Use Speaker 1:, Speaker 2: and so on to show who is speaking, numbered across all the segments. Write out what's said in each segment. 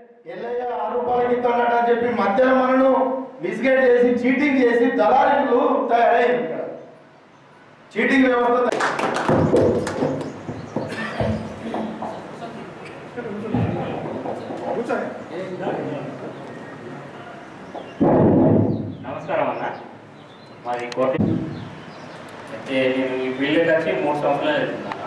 Speaker 1: ఎల్లయ్య ఆరు రూపాయలకి ఇస్తాడట అని చెప్పి మధ్యలో మనను మిస్గైడ్ చేసి చీటింగ్ చేసి దళారీలు తయారైంది ఇక్కడ చీటింగ్ వ్యవస్థ తయారు- కూర్చోండి.
Speaker 2: నమస్కారం అన్న మాది కోటి అయితే నేను ఈ ఫీల్డ్కి వచ్చి మూడు సంవత్సరాలు వెళ్తున్నాను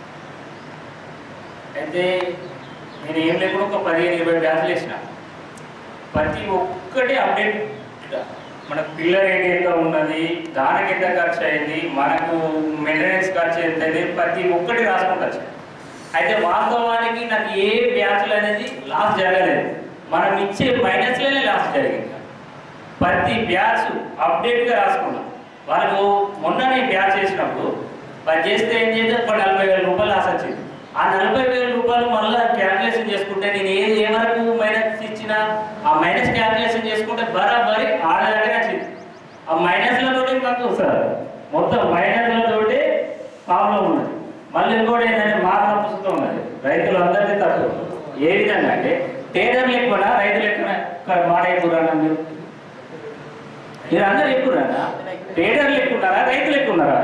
Speaker 2: అయితే నేను ఏం లేకుండా ఒక పదిహేను ఇరవై బ్యాచ్లు వేసిన ప్రతి ఒక్కటి అప్డేట్ మనకు పిల్లర్ రేట్ ఎంత ఉన్నది దానికి ఎంత ఖర్చు అయింది మనకు మెయింటెనెన్స్ ఖర్చు ఎంత అయింది ప్రతి ఒక్కటి రాసుకుంటా వచ్చాను. అయితే వాస్తవానికి నాకు ఏ బ్యాచ్లు అనేది లాస్ జరగలేదు మనం ఇచ్చే మైనస్లోనే లాస్ జరిగింది ప్రతి బ్యాచ్ అప్డేట్గా రాసుకున్నాం వాళ్ళకు మొన్న నేను బ్యాచ్ చేసినప్పుడు వాళ్ళు చేస్తే ఏం చేస్తే ఒక నలభై వేల రూపాయలు లాస్ వచ్చింది ఆ నలభై వేల రూపాయలు మళ్ళీ క్యాల్కులేషన్ చేసుకుంటే నేను ఏది ఏ వరకు మైనస్ ఇచ్చినా ఆ మైనస్ క్యాల్కులేషన్ చేసుకుంటే బరాబరి ఆడ దగ్గర వచ్చింది ఆ మైనస్లతోటి మాకు సార్ మొత్తం మైనస్లతోటి ప్రాబ్లం ఉన్నది మళ్ళీ ఇంకోటి ఏంటంటే మాత్రం పుస్తకం ఉన్నది రైతులు అందరికీ తక్కువ ఏ విధంగా అంటే టేడర్లు ఎక్కువ రైతులు ఎక్కువ మాట ఎక్కువ మీరు మీరు అందరు ఎక్కున్నారా ట్రేడర్లు ఎక్కున్నారా రైతులు ఎక్కున్నారా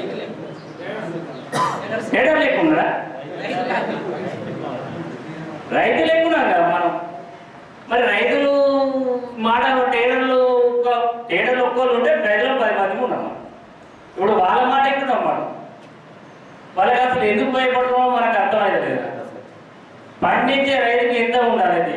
Speaker 2: ట్రేడర్లు ఎక్కున్నారా రైతులు ఎక్కున్నారు కదా మనం మరి రైతులు మాట ట్రేడర్లు ఒక- ట్రేడర్లు ఒక్కళ్ళు ఉంటే రైతులు పది మంది ఉన్నాం మనం. ఇప్పుడు వాళ్ళ మాట ఎక్కున్నాం మనం వాళ్ళకి అసలు ఎందుకు భయపడమో మనకు అర్థమైతే లేదు పండించే రైతుకి ఎంత ఉండాలి అయితే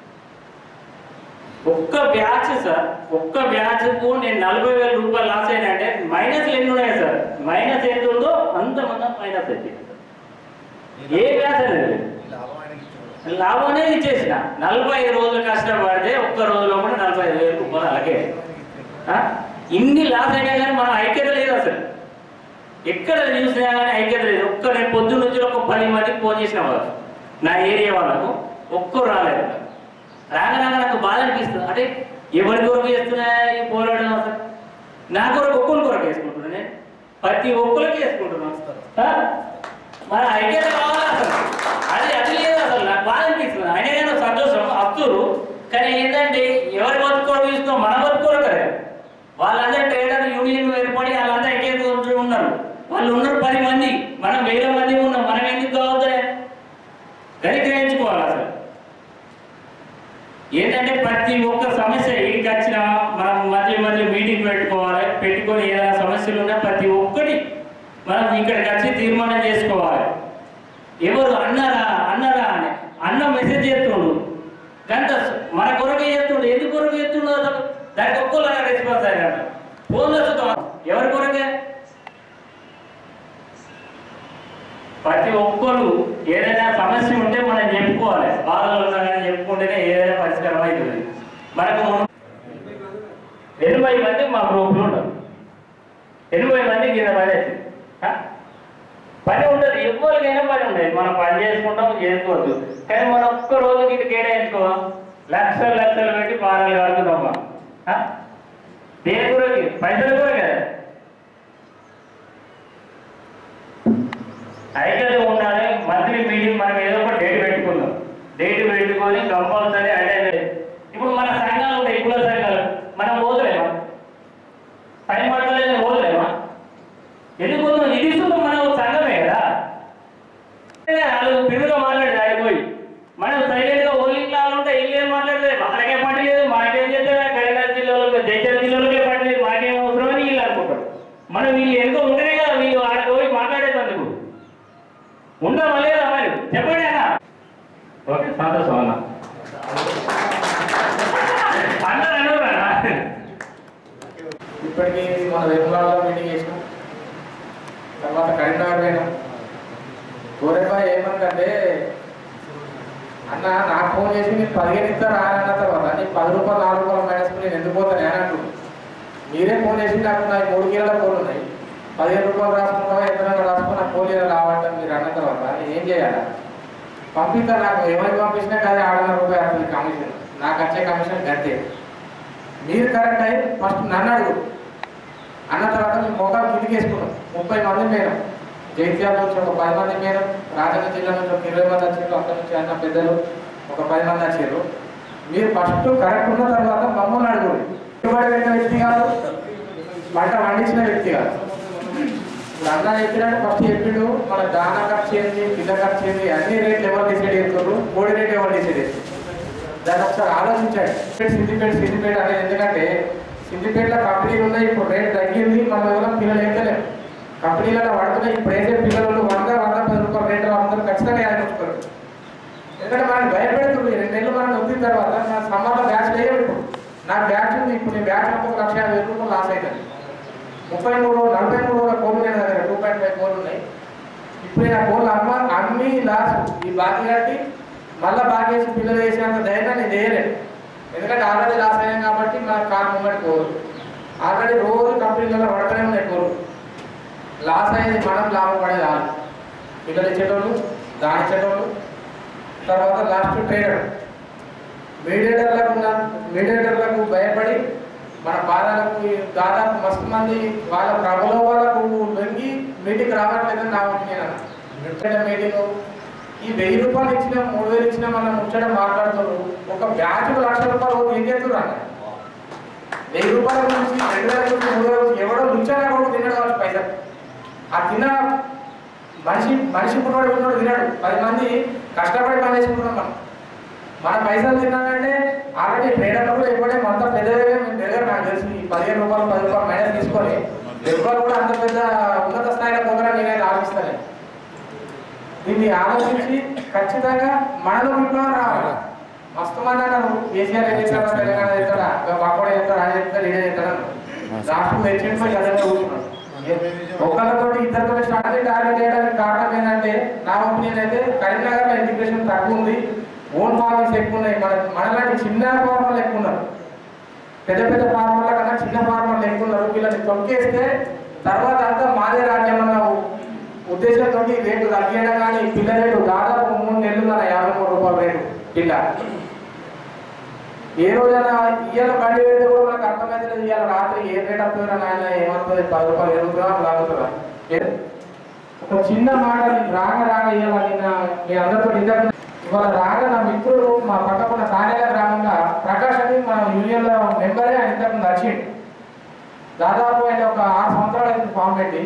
Speaker 2: ఒక్క బ్యాచ్ సార్ ఒక్క బ్యాచ్ కు నేను నలభై వేల రూపాయలు లాస్ అయినంటే మైనస్ ఎన్ని ఉన్నాయి సార్ మైనస్ ఎంత ఉందో అంత మంది మైనస్ అయితే ఏ బ్యాచ్ అనేది లాభం అనేది ఇచ్చేసిన నలభై ఐదు రోజులు కష్టపడితే ఒక్క రోజులో కూడా నలభై ఐదు వేలు రూపాయలు అలాగే ఆ? ఇన్ని లాస్ అయినా కానీ మనం ఐక్యత లేదు అసలు ఎక్కడ చూసినా కానీ ఐక్యత లేదు ఒక్క నేను పొద్దున్న నుంచి ఒక పది మందికి ఫోన్ చేసిన వాళ్ళు నా ఏరియా వాళ్ళకు ఒక్కరు రాలేదు రాగా రాగా నాకు బాధ అనిపిస్తుంది అంటే ఎవరి కొరకు చేస్తున్నా ఈ పోరాటం అసలు నా కొరకు ఒక్కరి కొరకు వేసుకుంటున్నా నేను ప్రతి ఒక్కరికి వేసుకుంటున్నాను ఆ? మన ఐక్యత కావాలా అసలు అది అది లేదు అసలు నాకు బాధ అనిపిస్తుంది అయినా కానీ సంతోషం అస్తురు కానీ ఏంటంటే ఎవరి బతుకోవడం చూస్తున్నాం మన బతుకోరు కదా వాళ్ళందరూ ట్రేడర్ యూనియన్ ఏర్పడి వాళ్ళందరూ ఐక్యత ఉంటూ ఉన్నారు వాళ్ళు ఉన్నారు పది మంది మనం వేల మంది ఉన్నాం మనం ఎందుకు కావద్దా గది గ్రహించుకోవాలి అసలు ఏంటంటే ప్రతి ఒక్క సమస్య ఇంటికి వచ్చినా మనం మధ్య మధ్య మీటింగ్ పెట్టుకోవాలి పెట్టుకొని ఏదైనా సమస్యలు ఉన్నా ప్రతి ఒక్కటి మనం ఇక్కడికి వచ్చి తీర్మానం చేసుకోవాలి ఎవరు అన్నారా అన్నారా అని అన్న మెసేజ్ చేస్తుండు గంట మన కొరకు చేస్తుండు ఎందుకు కొరకు చేస్తుండు అసలు దానికి ఒక్కరు రెస్పాన్స్ అయ్యాడు ఫోన్లో చూద్దాం ఎవరి కొరకే ప్రతి ఒక్కరు ఏదైనా సమస్య ఉంటే మనం చెప్పుకోవాలి బాధలు ఉన్నా కానీ చెప్పుకుంటేనే ఏదైనా పరిష్కారం అవుతుంది మనకు మును- ఎనభై మంది మా గ్రూప్లో ఉన్నారు ఎనభై మంది కింద పడేసి ఆ? పని ఉండదు ఎవరికైనా పని ఉండదు మనం పని చేసుకుంటాం చేసుకోవద్దు కానీ మనం ఒక్క రోజుకి ఇది కేటాయించుకో లక్షలు లక్షలు పెట్టి పారాలు కడుతున్నాం మనం. ఆ? దేని గురించి పైసలు కూడా కదా ఐక్యత ఉండాలి మంత్లీ మీటింగ్ మనం ఏదో ఒక డేట్ పెట్టుకుందాం డేట్ పెట్టుకొని కంపల్సరీ అటెండ్ ఇప్పుడు మన సంఘాలు ఉంటాయి కుల సంఘాలు మనం పోతలేమా టైం పడతలేదు పోతలేమా ఎందుకు ఇది సుతం మన ఒక సంఘమే కదా వాళ్ళు పిడుగా మాట్లాడి ఆడిపోయి మనం సైలెంట్ గా ఓలింగ్ లాగా ఉంటే ఇల్లు ఏం మాట్లాడితే మనకే పని లేదు మనకేం చేస్తే కరీంనగర్ జిల్లాలో జైచర్ జిల్లాలోకే పని లేదు మాకేం అవసరమని వీళ్ళు అనుకుంటారు మనం వీళ్ళు ఎంతో ఉంటేనే కదా వీళ్ళు ఆడకి పోయి మాట్లాడేటందుకు ఉండమా లేదా మరి చెప్పండి అన్న ఓకే సంతోషం అన్న అందరూ అనుకున్నా
Speaker 3: ఇప్పటికీ మన వేములాడలో మీటింగ్ చేసినాం తర్వాత కరీంనగర్ పోయినాం గోరెబాయ్ ఏమంటే అన్న నాకు ఫోన్ చేసి నేను పదిహేను ఇస్తారు అన్న తర్వాత నేను పది రూపాయలు నాలుగు రూపాయలు మైనస్ నేను ఎందుకు పోతాను అని అంటున్నాను మీరే ఫోన్ చేసి నాకు నా మూడు కిలోల ఫోన్ ఉన్నాయి పదిహేను రూపాయలు రాసుకుంటావా ఎంత రాసుకుని నాకు ఫోన్ చేయాలి రావటం మీరు అన్న తర్వాత నేను ఏం చేయాలి పంపిస్తా నాకు ఎవరికి పంపించినా కానీ ఆరున్నర రూపాయలు వస్తుంది కమిషన్ నాకు వచ్చే కమిషన్ గంతే మీరు కరెక్ట్ అయ్యి ఫస్ట్ నన్ను అడుగు అన్న తర్వాత మేము మొక్కలు కిందికేసుకున్నాం ముప్పై మంది మేడం జైత్యాల నుంచి ఒక పది మంది మేడం రాజన్న జిల్లా నుంచి ఒక ఇరవై మంది వచ్చిండ్రు అక్కడి నుంచి అన్న పెద్దలు ఒక పది మంది వచ్చారు మీరు ఫస్ట్ కరెక్ట్ ఉన్న తర్వాత మమ్మల్ని అడుగురు పెట్టుబడి పెట్టిన వ్యక్తి కాదు పంట పండించిన వ్యక్తి కాదు ఇప్పుడు అన్న చెప్పినట్టు ఫస్ట్ చెప్పిండు మన దాన ఖర్చు ఏంది పిల్ల ఖర్చు ఏంది అన్ని రేట్లు ఎవరు డిసైడ్ చేస్తారు కోడి రేట్ ఎవరు డిసైడ్ చేస్తారు దాన్ని ఒకసారి ఆలోచించండి సిద్దిపేట సిద్దిపేట అనేది ఎందుకంటే సిద్దిపేటలో కంపెనీలు ఉన్నాయి ఇప్పుడు రేట్ తగ్గింది మనం ఎవరైనా పిల్లలు వేయలేము కంపెనీలలో పడుతున్నాయి ఇప్పుడు వేసే పిల్లలు వంద వంద పది రూపాయల రేట్లు అందరూ ఖచ్చితంగా యాదించుకోరు ఎందుకంటే మనం భయపెడుతుంది రెండు నెలలు మనం వచ్చిన తర్వాత నా సమ్మర్లో బ్యాచ్ లేదు ఇప్పుడు నా బ్యాచ్ ఉంది ఇప్పుడు నేను బ్యాచ్ అంతా ఒక లక్ష యాభై వేల రూపాయలు లాస్ అవుతుంది ముప్పై మూడు నలభై మూడు వేల కోళ్ళు నేను దగ్గర టూ పాయింట్ ఫైవ్ కోళ్ళు ఉన్నాయి ఇప్పుడు నేను ఆ కోళ్ళు అమ్మ అమ్మి లాస్ ఈ బాకీ కట్టి మళ్ళీ బాకీ వేసి పిల్లలు వేసేంత ధైర్యం నేను చేయలేదు ఎందుకంటే ఆల్రెడీ లాస్ అయ్యాం కాబట్టి మన కార్ ముంగడి కోరు ఆల్రెడీ రోజు కంపెనీలలో పడతానే ఉన్నాయి కోరు లాస్ అయ్యేది మనం లాభం పడేది వాళ్ళు పిల్లలు ఇచ్చేటోళ్ళు దాని ఇచ్చేటోళ్ళు తర్వాత లాస్ట్ ట్రేడర్ మీడియేటర్లకు ఉన్న మీడియేటర్లకు భయపడి మన బాధలకు దాదాపు మస్తు మంది వాళ్ళ ప్రబలోభాలకు లొంగి మీటింగ్ రావట్లేదని నా ఒపీనియన్ అన్న మీటింగ్ ఈ వెయ్యి రూపాయలు ఇచ్చిన మూడు వేలు ఇచ్చిన మనం ముచ్చడం మాట్లాడుతారు ఒక బ్యాచ్ లక్ష రూపాయలు ఓటు ఏం చేస్తారు అన్న వెయ్యి రూపాయల గురించి రెండు వేల గురించి మూడు వేల గురించి ఎవడో లుచ్చానా కూడా తినడం కావచ్చు పైసలు ఆ తిన్న మనిషి మనిషి పుట్టినోడు పుట్టినోడు తినడు పది మంది కష్టపడి పని చేసుకుంటున్నాం మనం మన పైసలు తిన్నానంటే ఆల్రెడీ ట్రేడర్లు కూడా ఎప్పుడే అంత పెద్దగా మేము పెరగారు నాకు తెలిసి ఈ పదిహేను రూపాయలు పది రూపాయలు మైనస్ తీసుకొని ఎవరు కూడా అంత పెద్ద ఉన్నత స్థాయిలో పోతారని నేనైతే ఆలోచిస్తాను దీన్ని ఆలోచించి ఖచ్చితంగా మనలో విప్లవం రావాలి మస్తు మంది అన్నారు కేసీఆర్ ఏం చేస్తాడా తెలంగాణ చేస్తాడా బాకోడ చేస్తాడా ఆయన చేస్తాడు ఈడ చేస్తాడు రాష్ట్రం తెచ్చిండి పోయి అదే కూర్చున్నాడు ఒకళ్ళతో ఇద్దరితో స్టార్ట్ అయ్యి టార్గెట్ చేయడానికి కారణం ఏంటంటే నా ఒపీనియన్ అయితే కరీంనగర్ లో ఇంటిగ్రేషన్ తక్కువ ఉంది ఓన్ ఫార్మర్స్ ఎక్కువ ఉన్నాయి మన మనలాంటి చిన్న ఫార్మర్లు ఎక్కువ ఉన్నారు పెద్ద పెద్ద ఫార్మర్ల కన్నా చిన్న ఫార్మర్లు ఎక్కువ ఉన్నారు వీళ్ళని తొక్కేస్తే తర్వాత అంతా మాదే రాజ్యం అన్న ఉద్దేశంతో రేటు తగ్గించడం కానీ పిల్ల రేటు దాదాపు మూడు నెలలు మన యాభై మూడు రూపాయల రేటు పిల్ల ఏ రోజైనా ఇయ్యాల బండి పెడితే కూడా మనకు అర్థమైతే ఇవాళ రాత్రి ఏ రేట్ వస్తుందో నాయన ఏమవుతుంది పది రూపాయలు ఎరుగుతుందా లాగుతుందా ఏ- ఒక చిన్న మాట నేను రాగ రాగ ఇయ్యాల నిన్న మీ అందరితో ఇంతకు ఇవాళ రాగ నా మిత్రుడు మా పక్కకున్న తానేల గ్రామంలో ప్రకాష్ అని మన యూనియన్ లో మెంబరే ఆయన ఇంతకు ముందు వచ్చిండు దాదాపు ఆయన ఒక ఆరు సంవత్సరాలు అయింది ఫామ్ పెట్టి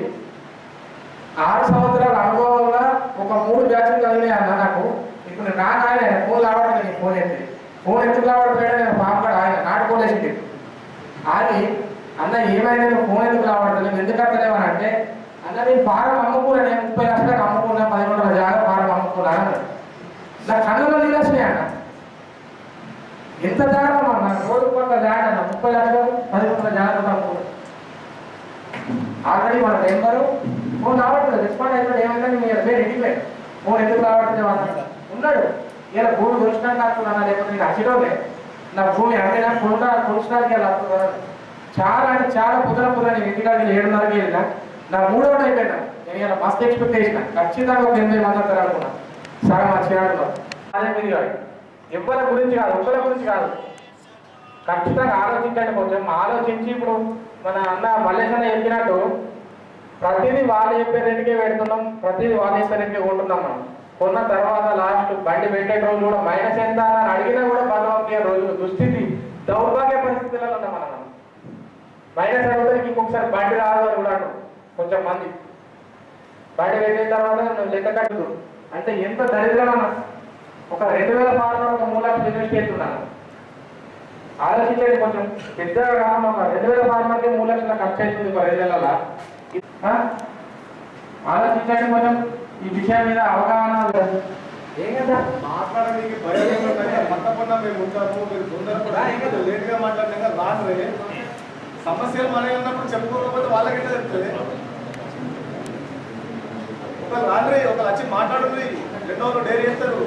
Speaker 3: ఆరు సంవత్సరాల అనుభవంలో ఒక మూడు బ్యాచ్లు చదివినాయి అన్న నాకు ఇప్పుడు నాకు ఆయన ఆయన ఫోన్ రావట్లేదు నేను ఫోన్ ఎత్తి ఫోన్ ఎందుకు రావట్లేదు నేను ఫామ్ కార్డ్ ఆయన నాటుకోలు వేసింది ఆగి అన్న ఏమైనా నువ్వు ఫోన్ ఎందుకు రావట్లేదు ఎందుకు అర్థలేవు అని అంటే అన్న నేను ఫారం అమ్ముకున్నా నేను ముప్పై లక్షలకు అమ్ముకున్నా పది వందల జాగా ఫారం అమ్ముకున్నా అన్నాడు నా కన్నులో నీళ్ళు వచ్చినాయి అన్న ఎంత దారుణం అన్న రోడ్డు పక్క జాగా అన్న ముప్పై లక్షలు పది వందల జాగ్రత్త అమ్ముకున్నా ఆల్రెడీ మన మెంబరు ఫోన్ రావట్లేదు రెస్పాండ్ అయిపోయాడు ఏమంటే మీరు వేరే ఇంటికి ఫోన్ ఎందుకు రావట్లేదు అన్నాడు ఉన్నాడు ఇలా భూమి దొరికినాక వస్తున్నా లేకపోతే నేను అచ్చిటోలే నా భూమి అంటే నాకు కొనుక కొలిచినానికి ఇలా వస్తున్నాను చాలా అంటే చాలా పుదర పుదర నేను ఇంటికాడికి ఏడున్నరకి వెళ్ళినా నా మూడో అయిపోయినా నేను ఇలా మస్తు ఎక్స్పెక్ట్ చేసిన ఖచ్చితంగా ఒక ఎనిమిది మంది వస్తారు అనుకున్నా సగం వచ్చినాడు అదే మీరు కాదు ఎవరి గురించి కాదు ఒక్కరి గురించి కాదు ఖచ్చితంగా ఆలోచించండి కొంచెం ఆలోచించి ఇప్పుడు మన అన్న మల్లేష్ అన్న చెప్పినట్టు ప్రతిదీ వాళ్ళు చెప్పే రేటుకే పెడుతున్నాం ప్రతిదీ వాళ్ళు చెప్పే రేటుకే కొంటున్నాం మనం కొన్న తర్వాత లాస్ట్ బండి పెట్టే రోజు కూడా మైనస్ ఎంత అని అడిగినా కూడా బలవంతీయ రోజు దుస్థితి దౌర్భాగ్య పరిస్థితులలో ఉన్నాం మనం మైనస్ అడుగుతానికి ఇంకొకసారి బండి రాదు అని కూడా అంటారు కొంచెం మంది బండి పెట్టిన తర్వాత నువ్వు లెక్క కట్టు అంటే ఎంత దరిద్రం అన్న ఒక రెండు వేల ఫార్మర్ ఒక మూడు లక్షలు ఇన్వెస్ట్ చేస్తున్నాను ఆలోచించండి కొంచెం పెద్దగా కాదు ఒక రెండు వేల ఫార్మర్కి మూడు లక్షల ఖర్చు అవుతుంది ఒక రెండు నెలల ఆ? ఆలోచించండి కొంచెం ఈ విషయం మీద అవగాహన ఏం కదా
Speaker 1: మాట్లాడడానికి భయం ఏమంటే తప్పకుండా మేము ఉంటాము మీరు తొందరపడా ఇంకా లేట్గా మాట్లాడినాక రాను సమస్యలు మనవి ఉన్నప్పుడు చెప్పుకోకపోతే వాళ్ళకెట్లా చెప్తుంది ఒక రాత్రి ఒక వచ్చి మాట్లాడుతుంది రెండో వాళ్ళు డైరీ చేస్తారు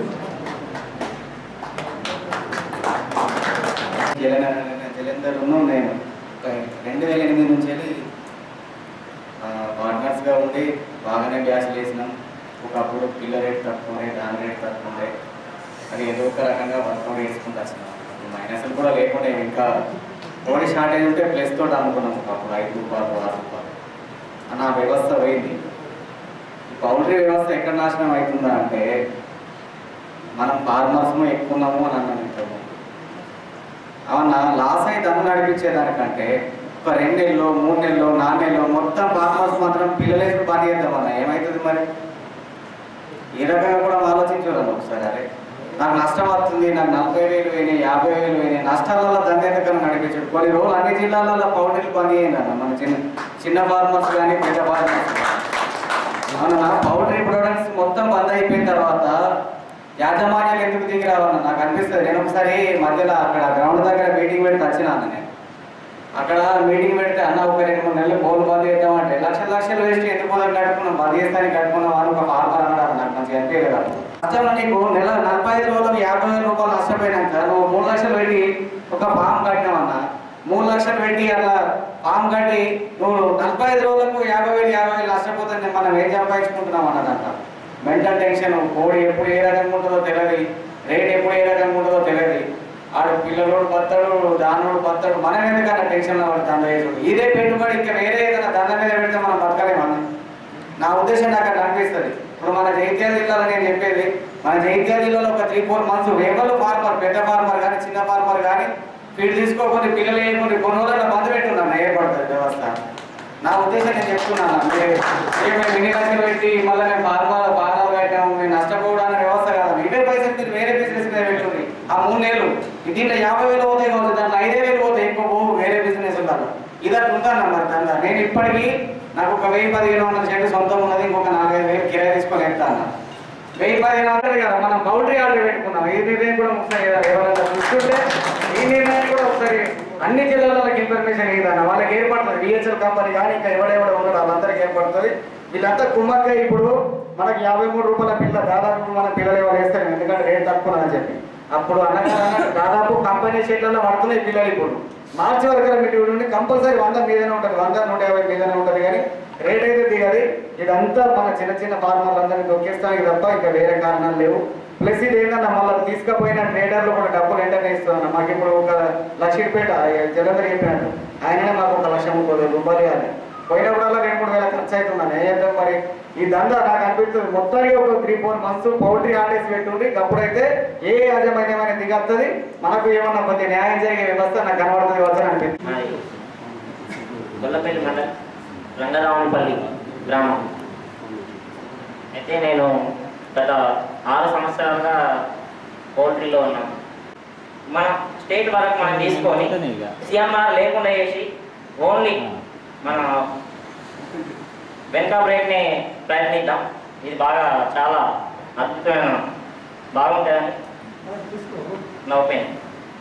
Speaker 4: జలంధర్ను నేను ఒక రెండు వేల ఎనిమిది నుంచి వెళ్ళి పార్ట్నర్స్గా ఉండి బాగానే గ్యాస్ వేసినాం ఒకప్పుడు పిల్ల రేట్ తక్కువ ఉండే దాని రేట్ తక్కువ ఉండే అది ఏదో ఒక రకంగా వర్కౌట్ చేసుకుంటూ వచ్చినాం మైనస్లు కూడా లేకుండా ఇంకా కోడి షార్టేజ్ ఉంటే ప్లస్ తోటి అమ్ముకున్నాం ఒకప్పుడు ఐదు రూపాయలు ఆరు రూపాయలు అని ఆ వ్యవస్థ పోయింది ఈ పౌల్ట్రీ వ్యవస్థ ఎక్కడ నాశనం అవుతుందా అంటే మనం ఫార్మర్స్ము ఎక్కువ ఉన్నాము అని అన్నాను ఇంతకు అవునా లాస్ అయితే అన్ను నడిపించేదానికంటే ఒక రెండు నెలలు మూడు నెలలు నాలుగు నెలలు మొత్తం ఫార్మర్స్ మాత్రం పిల్లలేసి పని చేద్దామన్నా ఏమవుతుంది మరి ఈ రకంగా కూడా ఆలోచించాలి ఒకసారి అరే నాకు నష్టం వస్తుంది నాకు నలభై వేలు పోయినాయి యాభై వేలు పోయినాయి నష్టాలలో దండెందుకన్నా నడిపించాడు కొన్ని రోజులు అన్ని జిల్లాలలో పౌడర్లు పని అయ్యింది అన్న మన చిన్న చిన్న ఫార్మర్స్ కానీ పెద్ద ఫార్మర్స్ అవునా పౌల్ట్రీ ప్రొడక్ట్స్ మొత్తం బంద్ అయిపోయిన తర్వాత యాజమాన్యాలు ఎందుకు దిగి రావన్న నాకు అనిపిస్తుంది నేను ఒకసారి మధ్యలో అక్కడ గ్రౌండ్ దగ్గర మీటింగ్ పెడితే వచ్చినాను నేను అక్కడ మీటింగ్ పెడితే అన్న ఒక రెండు మూడు నెలలు బోల్ బంద్ చేద్దామంటే లక్షల లక్షలు వేస్ట్ ఎందుకు మొదలు కట్టుకున్నాం బంద్ చేస్తానికి కట్టుకున్నాం అని ఒక ఫార్మర్ అన్నాడు నాకు మంచిగా అనిపించలేదు నష్టంలో నీకు నెల నలభై ఐదు రోజులకు యాభై వేల రూపాయలు నష్టపోయినాక నువ్వు మూడు లక్షలు పెట్టి ఒక ఫామ్ కట్టినావన్నా మూడు లక్షలు పెట్టి అట్లా ఫామ్ కట్టి నువ్వు నలభై ఐదు రోజులకు యాభై వేలు యాభై వేలు నష్టపోతుంది మనం ఏం సంపాదించుకుంటున్నాం అన్నదంట మెంటల్ టెన్షన్ కోడి ఎప్పుడు ఏ రకంగా ఉంటుందో తెలియదు రేట్ ఎప్పుడు ఏ రకంగా ఉంటుందో తెలియదు ఆడు పిల్లలోడు బతాడు దానోడు బతాడు మనం ఎందుకన్నా టెన్షన్లో పడి దండ చేసుడు ఇదే పెట్టుబడి ఇంకా వేరే ఏదైనా దండ మీద పెడితే మనం బతకలేమన్నా నా ఉద్దేశం నాకు అట్లా అనిపిస్తుంది ఇప్పుడు మన జైత్యాల జిల్లాలో నేను చెప్పేది మన జైత్యాల జిల్లాలో ఒక త్రీ ఫోర్ మంత్స్ ఎవరు ఫార్మర్ పెద్ద ఫార్మర్ కానీ చిన్న ఫార్మర్ కానీ ఫీడ్ తీసుకోకుండా పిల్లలు వేయకుండా కొన్ని రోజులు బంద్ పెట్టున్నాను ఏర్పడుతుంది వ్యవస్థ నా ఉద్దేశం నేను చెప్తున్నాను మీరు ఏ మేము ఇన్ని లక్షలు పెట్టి మళ్ళీ మేము ఫార్మర్ ఫార్మర్ పెట్టాము మేము నష్టపోవడానికి వ్యవస్థ కాదు ఇవే పైసలు మీరు వేరే బిజినెస్ మీద పెట్టుకుని ఆ మూడు నెలలు దీంట్లో యాభై వేలు పోతాయి కావచ్చు దాంట్లో ఐదే వేలు పోతాయి ఎక్కువ పోవు వేరే బిజినెస్ ఉండాలి ఇది అట్లా ఉంటాను మరి దాంట్లో నేను ఇప్పటికీ నాకు ఒక వెయ్యి పదిహేను వందల చెట్టు సొంతం ఉన్నది ఇంకొక నాలుగైదు వేలు కిరాయి తీసుకొని వెళ్తాను వెయ్యి పదిహేను వందలు కదా మనం పౌల్ట్రీ ఆర్డర్ పెట్టుకున్నాం ఈ నిర్ణయం కూడా ఒకసారి ఎవరైనా చూస్తుంటే ఈ నిర్ణయం కూడా ఒకసారి అన్ని జిల్లాలకు ఇన్ఫర్మేషన్ ఏదన్నా వాళ్ళకి ఏర్పడుతుంది బిహెచ్ఎల్ కంపెనీ కానీ ఇంకా ఎవడెవడ ఉన్నాడు వాళ్ళందరికీ ఏర్పడుతుంది వీళ్ళంతా కుమ్మక్క ఇప్పుడు మనకి యాభై మూడు రూపాయల పిల్ల దాదాపు మన పిల్లలు ఎవరు వేస్తారు ఎందుకంటే రేట్ తక్కువ అని చెప్పి అప్పుడు అనగా దాదాపు కంపెనీ షీట్లలో పడుతున్నాయి పిల్లలు ఇప్పుడు మార్చి వరకు మీరు నుండి కంపల్సరీ వంద మీదనే ఉంటుంది వంద నూట యాభై మీదనే ఉంటుంది కానీ రేట్ అయితే దిగది ఇదంతా మన చిన్న చిన్న ఫార్మర్లందరినీ దొక్కిస్తానికి తప్ప ఇంకా వేరే కారణాలు లేవు ప్లస్ ఇది ఏంటన్నా మళ్ళీ తీసుకుపోయిన ట్రేడర్లు కూడా డబ్బులు వెంటనే ఇస్తున్నా మాకు ఇప్పుడు ఒక లక్షపేట జలంధర్ చెప్పినట్టు ఆయననే మాకు ఒక లక్ష ముప్పై వేల రూపాయలు ఇవ్వాలి పోయినప్పుడల్లా రెండు మూడు వేల ఖర్చు అవుతుందని ఏం చేద్దాం మరి ఈ దందా నాకు అనిపిస్తుంది మొత్తానికి ఒక three four months poultry orders పెట్టుంది అప్పుడైతే ఏ యాజమాన్యమైన దిగత్తది మనకు ఏమన్నా కొద్ది న్యాయం జరిగే వ్యవస్థ నాకు కనబడుతుంది వచ్చని అనిపిస్తుంది
Speaker 5: మాది గొల్లపల్లి మండలం రంగరావునిపల్లి గ్రామం అయితే నేను గత ఆరు సంవత్సరాలుగా పౌల్ట్రీలో ఉన్నాను మనం స్టేట్ వరకు మనం తీసుకొని సిఎంఆర్ లేకుండా చేసి ఓన్లీ మన వెనక బ్రేక్ని ప్రయత్నిద్దాం ఇది బాగా చాలా అద్భుతమైన బాగుంటుందని నా ఒపీనియన్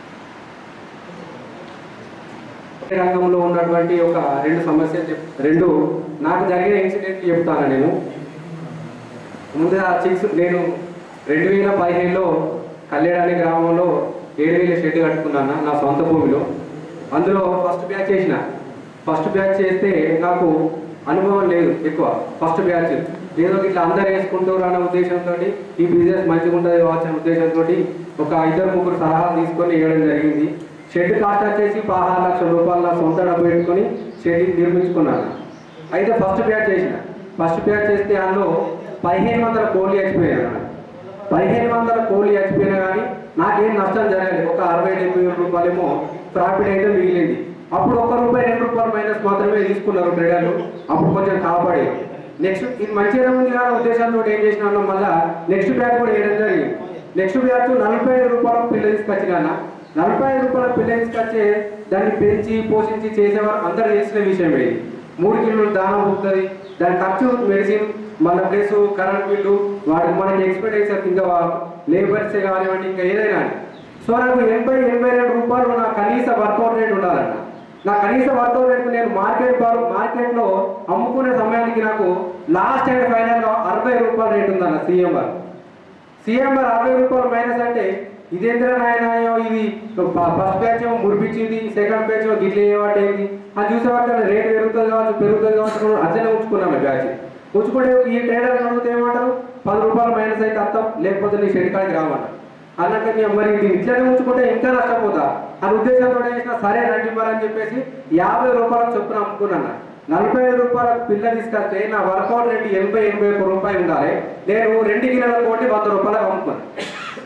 Speaker 6: రంగంలో ఉన్నటువంటి ఒక రెండు సమస్యలు చెప్ రెండు నాకు జరిగిన ఇన్సిడెంట్ చెప్తాను నేను ముందుగా చిక్స్ నేను రెండు వేల పదిహేనులో కళ్యాణి గ్రామంలో ఏడు వేల షెడ్ కట్టుకున్నాను నా సొంత భూమిలో అందులో ఫస్ట్ బ్యాచ్ చేసిన ఫస్ట్ బ్యాచ్ చేస్తే నాకు అనుభవం లేదు ఎక్కువ ఫస్ట్ బ్యాచ్ ఏదో ఇట్లా అందరు వేసుకుంటారు అన్న ఉద్దేశంతో ఈ బిజినెస్ మంచిగా ఉంటుంది కావచ్చు అనే ఉద్దేశంతో ఒక ఇద్దరు ముగ్గురు సలహాలు తీసుకొని వేయడం జరిగింది షెడ్ కాస్ట్ వచ్చేసి పదహారు లక్షల రూపాయల నా సొంత డబ్బు పెట్టుకొని షెడ్ నిర్మించుకున్నాను అయితే ఫస్ట్ బ్యాచ్ చేసిన ఫస్ట్ బ్యాచ్ చేస్తే అందులో పదిహేను వందల కోళ్ళు చచ్చిపోయాను పదిహేను వందల కోళ్ళు చచ్చిపోయినా కానీ నాకేం నష్టం జరగలేదు ఒక అరవై డెబ్బై వేల రూపాయలేమో ప్రాఫిట్ అయితే మిగిలింది అప్పుడు ఒక్క రూపాయి రెండు రూపాయలు మైనస్ మాత్రమే తీసుకున్నారు ట్రేడర్లు అప్పుడు కొంచెం కాపాడేది నెక్స్ట్ ఇది మంచిగా ఉంది కానీ ఉద్దేశంతో ఏం చేసినాను మళ్ళా నెక్స్ట్ బ్యాచ్ కూడా వేయడం జరిగింది నెక్స్ట్ బ్యాచ్ నలభై ఐదు రూపాయల పిల్ల తీసుకొచ్చినా నలభై ఐదు రూపాయల పిల్ల తీసుకొచ్చి దాన్ని పెంచి పోషించి చేసేవారు అందరూ చేసిన విషయం ఇది మూడు కిలోలు దానం ఉంటుంది దాని ఖర్చు మెడిసిన్ మన ప్లస్ కరెంట్ బిల్లు వాటికి మనకి ఎక్స్పెండిచర్ ఇంకా లేబర్స్ కానివ్వండి ఇంకా ఏదైనా కానీ. సో నాకు ఎనభై ఎనభై రెండు రూపాయలు నా కనీస వర్కౌట్ రేట్ ఉండాలన్న నా కనీస వర్కౌట్ రేట్ నేను మార్కెట్ మార్కెట్లో అమ్ముకునే సమయానికి నాకు లాస్ట్ అండ్ ఫైనల్గా అరవై రూపాయల రేట్ ఉందన్న సీఎం వారు సీఎం గారు అరవై రూపాయలు మైనస్ అంటే ఇదేంద్ర నాయనాయో ఇది ఫస్ట్ బ్యాచ్ ఏమో మురిపించింది సెకండ్ బ్యాచ్ ఏమో గిట్ల చేయబట్టి ఏంది అది చూసేవాళ్ళు రేట్ పెరుగుతుంది కావచ్చు పెరుగుతుంది కావచ్చు అట్లనే ఉంచుకున్నాం బ్యాచ్ ఉంచుకుంటే ఈ ట్రేడర్ అడిగితే ఏమంటారు పది రూపాయలు మైనస్ అయితే అర్థం లేకపోతే నీ షెడ్ కాడికి రామంటారు అన్నట్టు నేను మరి ఇది ఇట్లనే ఉంచుకుంటే ఇంకా నష్టపోతా అని ఉద్దేశంతో చేసిన సరే రండి మరి అని చెప్పేసి యాభై రూపాయలకు చొప్పున అమ్ముకున్నాను నలభై ఐదు రూపాయలకు పిల్ల తీసుకొస్తే నా వర్కౌట్ రేట్ ఎనభై ఎనభై ఒక్క రూపాయలు ఉండాలి నేను రెండు గిన్నెల కోటి వంద రూపాయలకు అమ్ముకున్నాను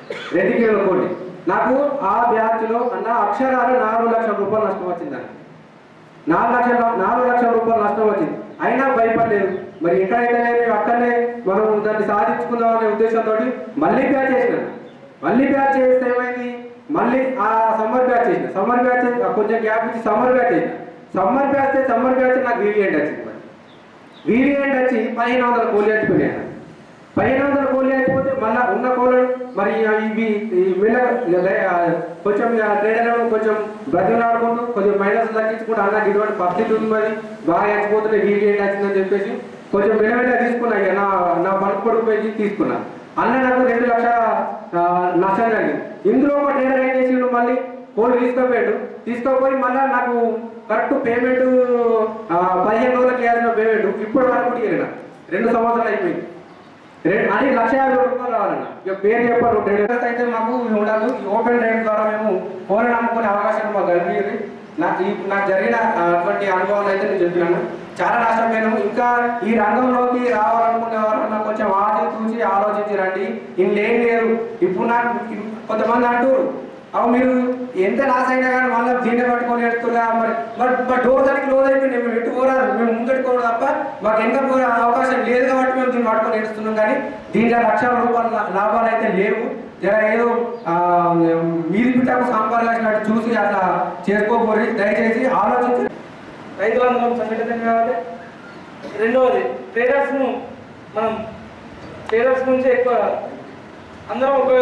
Speaker 6: రెండు కిలోల కోడి నాకు ఆ బ్యాచ్లో అన్న అక్షరాలు నాలుగు లక్షల రూపాయలు నష్టం వచ్చిందన్న నాలుగు లక్షల నాలుగు లక్షల రూపాయలు నష్టం వచ్చింది అయినా భయపడలేదు మరి ఎక్కడైతే లేదు అక్కడనే మనం దాన్ని సాధించుకుందాం అనే ఉద్దేశంతో మళ్ళీ బ్యాచ్ చేసిన మళ్ళీ బ్యాచ్ చేస్తే ఏమైంది మళ్ళీ ఆ సమ్మర్ బ్యాచ్ చేసిన సమ్మర్ బ్యాచ్ కొంచెం గ్యాప్ ఇచ్చి సమ్మర్ బ్యాచ్ చేసిన సమ్మర్ బ్యాచ్ సమ్మర్ బ్యాచ్ నాకు వీవీఎండ్ వచ్చింది మరి వీవీఎండ్ వచ్చి పదిహేను వందల కోళ్ళు చచ్చిపోయాను పదిహేను వందల కోళ్ళు అయిపోతే మళ్ళీ ఉన్న కోళ్ళు మరి ఇవి ఈ మెల్ల కొంచెం ట్రేడర్ కొంచెం బ్రతిమలాడుకుంటూ కొంచెం మైనస్ తగ్గించుకుంటూ అన్న ఇటువంటి పరిస్థితి ఉంది మరి బాగా చచ్చిపోతుంటే వీవీఎండ్ వచ్చిందని చెప్పేసి కొంచెం మెల్లమెల్ల తీసుకున్నా ఇక నా నా బల్క్ పొడుగు పోయి తీసుకున్నా అన్న నాకు రెండు లక్షల ఆ, నష్టం జరిగింది ఇందులో ఒక ట్రేడర్ ఏం చేసిండు మళ్ళీ కోళ్ళు తీసుకోపోయాడు తీసుకోపోయి మళ్ళీ నాకు కరెక్ట్ పేమెంట్ పదిహేను రోజులకి వేయాల్సిన పేమెంట్ ఇప్పుడు వరకు కూడా ఇయ్యలేదు నాకు. రెండు సంవత్సరాలు అయిపోయింది రెండు అది లక్ష యాభై రూపాయలు రావాలన్న ఇక పేరు చెప్పారు ట్రేడర్స్ అయితే మాకు ఉండదు ఈ ఓపెన్ ట్రేడ్ ద్వారా మేము ఫోన్ నమ్ముకునే అవకాశం మాకు కలిగింది నాకు ఈ నాకు జరిగిన ఆ, అటువంటి అనుభవాలు అయితే నేను చెప్పినాను చాలా నష్టపోయాను ఇంకా ఈ రంగంలోకి రావాలనుకునే వారు నాకు కొంచెం ఆచి చూసి ఆలోచించి రండి ఇంకేం లేదు ఇప్పుడు నాకు కొంతమంది అంటారు అవి మీరు ఎంత లాస్ అయినా కానీ మళ్ళీ దీన్ని పట్టుకొని ఎడుతున్నా మరి బట్ బట్ డోర్ దానికి క్లోజ్ అయిపోయింది మేము ఎటు పోరాదు మేము ముందెట్టుకోవడం తప్ప మాకు ఎంత పోయే అవకాశం లేదు కాబట్టి మేము దీన్ని పట్టుకొని ఎడుస్తున్నాం కానీ దీంట్లో లక్షల రూపాయల లా- లాభాలు అయితే లేవు జర ఏదో ఆ, మీది పిట్టకు సాంబార్ వేసినట్టు చూసి అట్లా చేసుకోబోరి దయచేసి ఆలోచించి
Speaker 3: రైతులందరం సంఘటితం కావాలి రెండవది ట్రేడర్స్ను మనం ట్రేడర్స్ నుంచి ఎక్కువ అందరం ఒక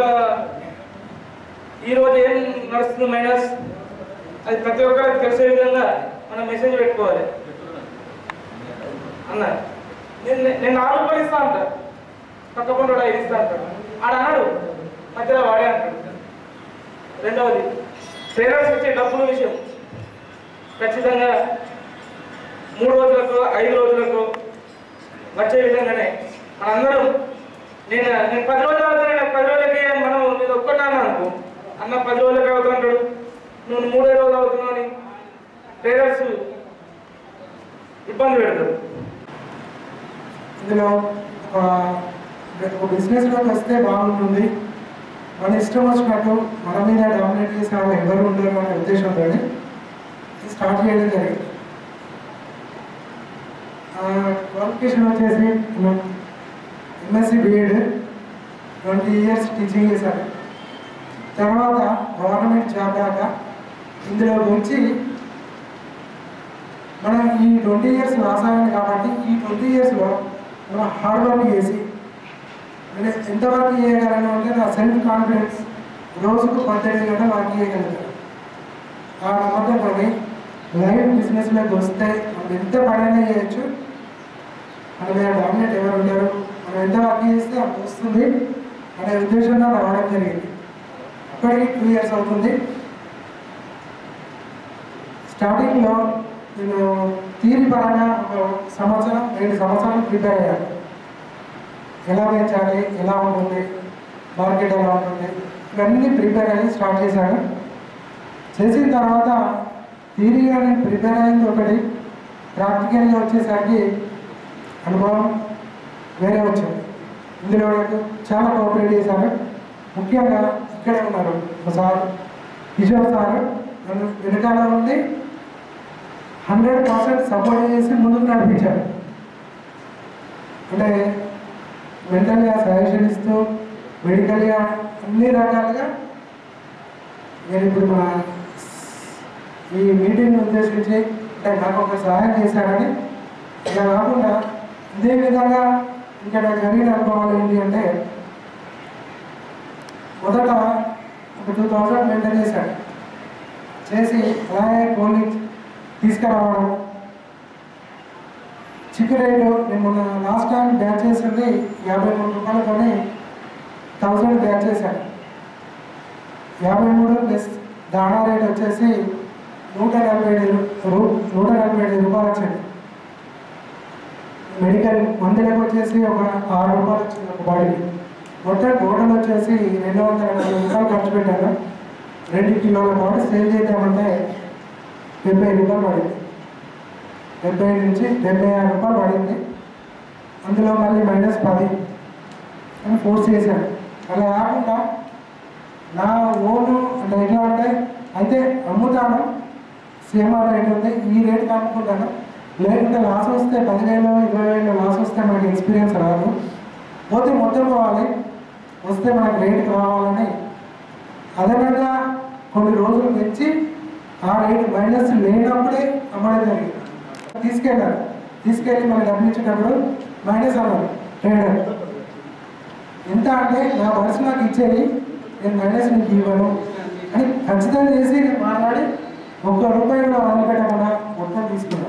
Speaker 3: ఈరోజు ఏం నడుస్తుంది మైనస్ అది ప్రతి ఒక్కరికి తెలిసే విధంగా మనం మెసేజ్ పెట్టుకోవాలి అన్న నేను నేను నాలుగు రూపాయలు ఇస్తా అంట పక్క పండు ఐదు ఇస్తా అంటాడు ఆడ అన్నాడు మధ్యలో వాడే అంటాడు రెండవది ట్రేడర్స్ వచ్చే డబ్బుల విషయం ఖచ్చితంగా మూడు రోజులకు ఐదు రోజులకు వచ్చే విధంగానే మనందరం నేను నేను పది రోజులు అవుతాను నాకు పది రోజులకి మనం నేను ఒక్కటాను అనుకో అన్న పది రోజులకి అవుతుంటాడు నువ్వు మూడే రోజులు అవుతున్నావు అని ట్రేడర్స్ ఇబ్బంది పెడతారు
Speaker 7: ఇందులో ఒక బిజినెస్లోకి వస్తే బాగుంటుంది మన ఇష్టం వచ్చినట్టు మన మీద డామినేట్ చేసే వాళ్ళు ఎవరు ఉండరు అనే ఉద్దేశంతో స్టార్ట్ చేయడం జరిగింది క్వాలిఫికేషన్ వచ్చేసి MSc BEd twenty years teaching చేశాను తర్వాత గవర్నమెంట్ జాబ్ దాకా ఇందులో వచ్చి మనం ఈ ట్వంటీ ఇయర్స్ రాసాము కాబట్టి ఈ ట్వంటీ ఇయర్స్లో మనం హార్డ్ వర్క్ చేసి నేను ఎంత వర్క్ చేయగలను అంటే నా సెల్ఫ్ కాన్ఫిడెన్స్ రోజుకు పద్దెనిమిది గంటలు వర్క్ చేయగలుగుతాను ఆ నమ్మకంతో లైవ్ బిజినెస్లోకి వస్తే మనం ఎంత పడైనా చేయొచ్చు మన మీద డామినేట్ ఎవరు ఉంటారు మనం ఎంత వర్క్ చేస్తే అంత వస్తుంది అనే ఉద్దేశంతో రావడం జరిగింది ఇప్పటికి టూ ఇయర్స్ అవుతుంది స్టార్టింగ్లో నేను థీరీ పరంగా ఒక సంవత్సరం రెండు సంవత్సరాలు ప్రిపేర్ అయ్యాను ఎలా పెంచాలి ఎలా ఉంటుంది మార్కెట్ ఎలా ఉంటుంది ఇవన్నీ ప్రిపేర్ అయ్యి స్టార్ట్ చేశాను చేసిన తర్వాత థీరీగా నేను ప్రిపేర్ అయింది ఒకటి ప్రాక్టికల్గా వచ్చేసరికి అనుభవం వేరే వచ్చింది ఇందులో నాకు చాలా కోఆపరేట్ చేశారు ముఖ్యంగా ఇక్కడే ఉన్నారు ఒక సార్ కిషోర్ సార్ నన్ను వెనకాల ఉండి హండ్రెడ్ పర్సెంట్ సపోర్ట్ చేసి ముందుకు నడిపించారు అంటే మెంటల్గా సజెషన్ ఇస్తూ మెడికల్గా అన్ని రకాలుగా నేను ఇప్పుడు మా ఈ మీటింగ్ ఉద్దేశించి అంటే నాకు ఒక సహాయం చేశారని ఇలా కాకుండా ఇదే విధంగా ఇంకా నాకు జరిగిన అనుభవాలు ఏంటి అంటే మొదట ఒక టూ థౌజండ్ మెయింటైన్ చేశాడు చేసి అలాగే కోల్ని తీసుకురావడం చికెన్ రేటు నేను మొన్న లాస్ట్ టైం బ్యాచ్ చేసింది యాభై మూడు రూపాయలతోని థౌజండ్ బ్యాచ్ చేశాను యాభై మూడు ప్లస్ దాణా రేట్ వచ్చేసి నూట నలభై ఏడు రూ- నూట నలభై ఏడు రూపాయలు వచ్చింది మెడికల్ మందులకు వచ్చేసి ఒక ఆరు రూపాయలు వచ్చింది ఒక బాడీకి మొత్తం టోటల్ వచ్చేసి రెండు వందల నలభై రూపాయలు ఖర్చు పెట్టాను రెండు కిలోల పాటు సేల్ చేద్దామంటే డెబ్బై రూపాయలు పడింది డెబ్బై నుంచి డెబ్బై ఆరు రూపాయలు పడింది అందులో మళ్ళీ మైనస్ పది అని ఫోర్స్ చేశాను అలా కాకుండా నా ఓను అంటే ఎట్లా అంటే అయితే అమ్ముతాను సేమ్ రేట్ ఉంది ఈ రేట్కి అమ్ముకుంటాను లేకుంటే లాస్ వస్తే పదివేలు ఇరవై వేలు లాస్ వస్తే మనకి ఎక్స్పీరియన్స్ రాదు పోతే మొత్తం పోవాలి వస్తే మనకి రేటుకి రావాలని అదనంగా కొన్ని రోజులు తెచ్చి ఆ రేటు మైనస్ లేనప్పుడే అమ్మడం జరిగింది తీసుకెళ్ళారు తీసుకెళ్ళి మనకి డబ్బులు ఇచ్చేటప్పుడు మైనస్ అన్నారు ట్రేడర్ ఎంత అంటే నా పర్సు నాకు ఇచ్చేది నేను మైనస్ నీకు ఇవ్వను అని ఖచ్చితంగా చేసి నేను మాట్లాడి ఒక్క రూపాయి కూడా వదిలిపెట్టకుండా మొత్తం తీసుకున్నాను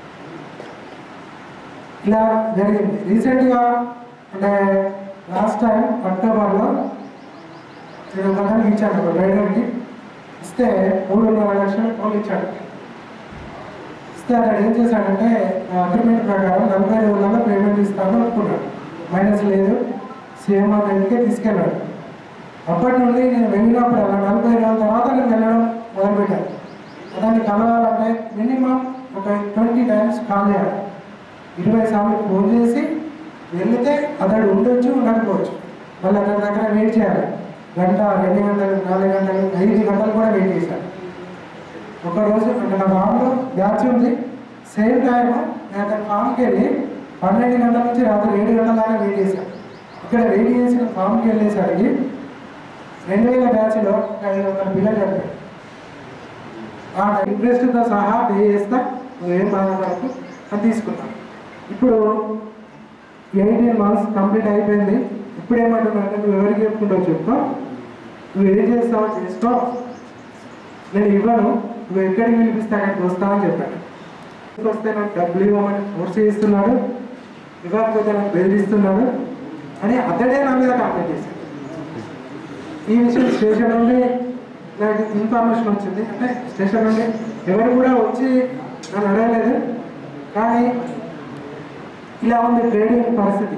Speaker 7: ఇలా జరిగింది రీసెంట్గా అంటే లాస్ట్ టైం అక్టోబర్లో నేను ఒక అతనికి ఇచ్చాను ఒక డ్రైవర్కి ఇస్తే మూడున్నర లక్షలు ఫోన్ ఇచ్చాడు ఇస్తే అతడు ఏం చేశాడంటే అగ్రిమెంట్ ప్రకారం నలభై రోజులలో పేమెంట్ ఇస్తాను అనుకున్నాడు మైనస్ లేదు సేమ్ అతనికే తీసుకెళ్ళాడు అప్పటి నుండి నేను వెళ్ళినప్పుడు అలా నలభై రోజుల తర్వాత నేను వెళ్ళడం మొదలుపెట్టాను అతన్ని కలవాలంటే మినిమం ఒక ట్వంటీ టైమ్స్ కాల్ చేయాలి ఇరవై సార్లు ఫోన్ చేసి వెళితే అతడు ఉండొచ్చు ఉండకపోవచ్చు మళ్ళీ అతని దగ్గర వెయిట్ చేయాలి గంట రెండు గంటలు నాలుగు గంటలు ఐదు గంటలు కూడా వెయిట్ చేశాను ఒక రోజు అంటే నా ఫామ్లో బ్యాచ్ ఉంది సేమ్ టైం నేను అతని ఫామ్కి వెళ్ళి పన్నెండు గంటల నుంచి రాత్రి ఏడు గంటల దాకా వెయిట్ చేశాను ఇక్కడ వెయిట్ చేసిన ఫామ్కి వెళ్ళేసరికి రెండు వేల బ్యాచ్లో ఒక ఐదు వందల పిల్లలు చెప్పారు ఆ ఇంట్రెస్ట్తో సహా పే చేస్తా నువ్వేం బాధపడకు అని తీసుకున్నాను ఇప్పుడు ఎయిటీన్ మంత్స్ కంప్లీట్ అయిపోయింది ఇప్పుడు ఏమంటున్నా అంటే నువ్వు ఎవరికి చెప్పుకుంటావు చెప్పుకో నువ్వు ఏం చేస్తావో చేసుకో నేను ఇవ్వను నువ్వు ఎక్కడికి పిలిపిస్తే అక్కడికి వస్తావని చెప్పాను వస్తే నాకు డబ్బులు ఇవ్వమని ఫోర్స్ చేస్తున్నాడు ఇవ్వకపోతే నాకు బెదిరిస్తున్నాడు అని అతడే నా మీద కంప్లైంట్ చేశాడు ఈ విషయం స్టేషన్ నుండి నాకు ఇన్ఫర్మేషన్ వచ్చింది అంటే స్టేషన్ నుండి ఎవరు కూడా వచ్చి నన్ను అడగలేదు కానీ ఇలా ఉంది ట్రేడింగ్ పరిస్థితి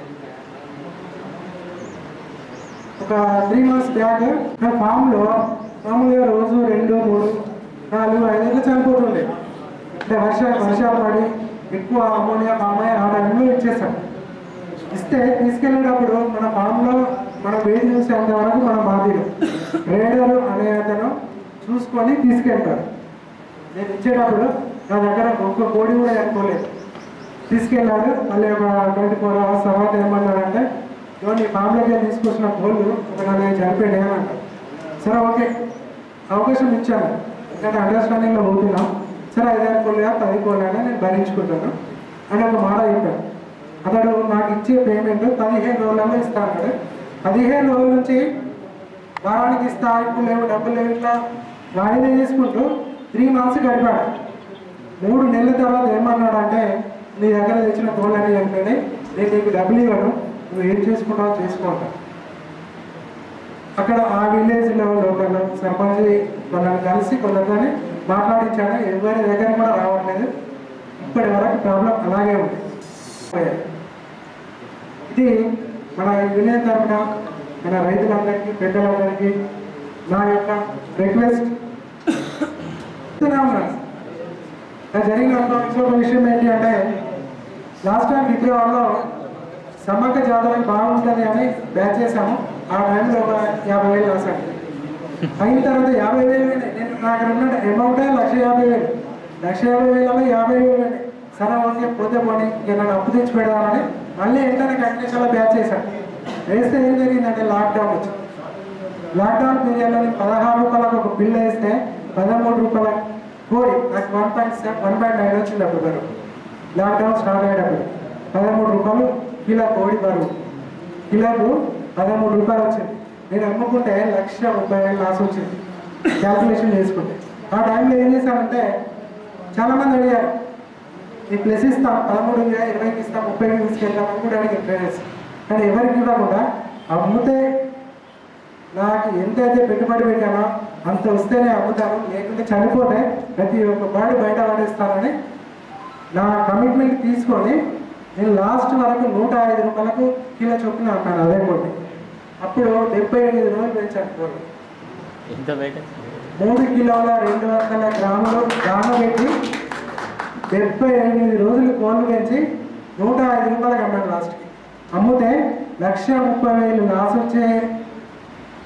Speaker 7: ఒక త్రీ మంత్స్ బ్యాక్ నా ఫామ్లో మామూలుగా రోజు రెండు మూడు నాలుగు ఐదు ఇట్లా చనిపోతుండే అంటే వర్ష వర్షాలు పడి ఎక్కువ అమోనియా పామాయి ఆ టైంలో ఇచ్చేస్తాం ఇస్తే తీసుకెళ్ళేటప్పుడు మన ఫామ్లో మనం వేడి చూసేంత వరకు మన బాధ్యులు రేడర్ అనే అతను చూసుకొని తీసుకెళ్తారు నేను ఇచ్చేటప్పుడు నా దగ్గర ఒక్క కోడి కూడా ఎక్కువలేదు తీసుకెళ్ళాడు మళ్ళీ ఒక ట్వంటీ ఫోర్ అవర్స్ తర్వాత ఏమన్నాడంటే ఇవ్వ నీ ఫామ్లోకి వెళ్ళి తీసుకొచ్చిన కోళ్ళు ఒక నలుగు చనిపోయాయి అని అంటారు సరే ఓకే అవకాశం ఇచ్చాను ఎందుకంటే అండర్స్టాండింగ్లో పోతున్నాం సరే ఐదారు కోళ్ళు కాదు పది కోళ్ళు అయినా నేను భరించుకుంటాను అని ఒక మాట చెప్పాను అతడు నాకు ఇచ్చే పేమెంట్ పదిహేను రోజులలో ఇస్తా అన్నాడు పదిహేను రోజుల నుంచి వారానికి ఇస్తా ఇప్పుడు లేవు డబ్బులు లేవు ఇట్లా వాయిదా చేసుకుంటూ త్రీ మంత్స్ గడిపాడు మూడు నెలల తర్వాత ఏమన్నాడంటే నీ దగ్గర తెచ్చిన కోళ్ళని చనిపోయినాయి నేను నీకు డబ్బులు ఇవ్వను నువ్వు ఏం చేసుకుంటావో చేసుకుంటా అక్కడ ఆ విలేజ్ లెవెల్ లోకల్ సర్పంచ్ వాళ్ళని కలిసి కొందరితోని మాట్లాడించాను ఎవరి దగ్గర కూడా రావట్లేదు ఇప్పటి వరకు ప్రాబ్లం అలాగే ఉంది ఇది మన యూనియన్ తరఫున మన రైతులందరికీ పెద్దలందరికీ నా యొక్క రిక్వెస్ట్ ఉన్నాను నాకు జరిగిన అనుభవంలో ఒక విషయం ఏంటి అంటే లాస్ట్ టైం ఫిబ్రవరిలో సమ్మక్క జాతర బాగుంటుంది అని బ్యాచ్ చేశాము ఆ టైంలో ఒక యాభై వేలు రాశాను అయిన తర్వాత యాభై వేలు అయినాయి. నేను నాకు ఉన్న అమౌంటే లక్ష యాభై వేలు లక్ష యాభై వేలలో యాభై వేలు అయినాయి. సరే ఓకే పోతే పోనీ ఇక నన్ను అప్పు తెచ్చి పెడదామని మళ్ళీ వెంటనే కంటిన్యూషన్లో బ్యాచ్ చేశాను వేస్తే ఏం జరిగిందంటే లాక్డౌన్ వచ్చింది లాక్డౌన్ పీరియడ్లో నేను పదహారు రూపాయలకు ఒక బిల్ వేస్తే పదమూడు రూపాయల కోడి నాకు one point seven one point nine వచ్చింది అప్పుడు బరువు లాక్డౌన్ స్టార్ట్ అయ్యేటప్పుడు పదమూడు రూపాయలు కిలో కోడి బరువు కిలోకు పదమూడు రూపాయలు వచ్చింది నేను అమ్ముకుంటే లక్ష ముప్పై వేలు లాస్ వచ్చింది క్యాల్కులేషన్ చేసుకుంటే ఆ టైంలో ఏం చేశానంటే చాలామంది అడిగారు నీకు ప్లస్ ఇస్తాం పదమూడు వేల ఇరవైకి ఇస్తాం ముప్పైకి తీసుకెళ్తామని కూడా అడిగారు ట్రేడర్స్ కానీ ఎవరికి ఇవ్వకుండా అమ్మితే నాకు ఎంతైతే పెట్టుబడి పెట్టానో అంత వస్తేనే అమ్ముతాను లేకుంటే చనిపోతే ప్రతి ఒక్క బాడీ బయట పడేస్తానని నా కమిట్మెంట్ తీసుకొని నేను లాస్ట్ వరకు నూట ఐదు రూపాయలకు కిలో చొప్పున అమ్మాను అదే కోటి అప్పుడు డెబ్బై ఎనిమిది రోజులు పెంచాను కోటి
Speaker 2: ఎంత బయట
Speaker 7: మూడు కిలోల రెండు వందల గ్రాములు గ్రాము పెట్టి డెబ్బై ఎనిమిది రోజులు కోళ్ళు పెంచి నూట ఐదు రూపాయలకు అమ్మాను లాస్ట్కి అమ్మితే లక్ష ముప్పై వేలు లాస్ వచ్చే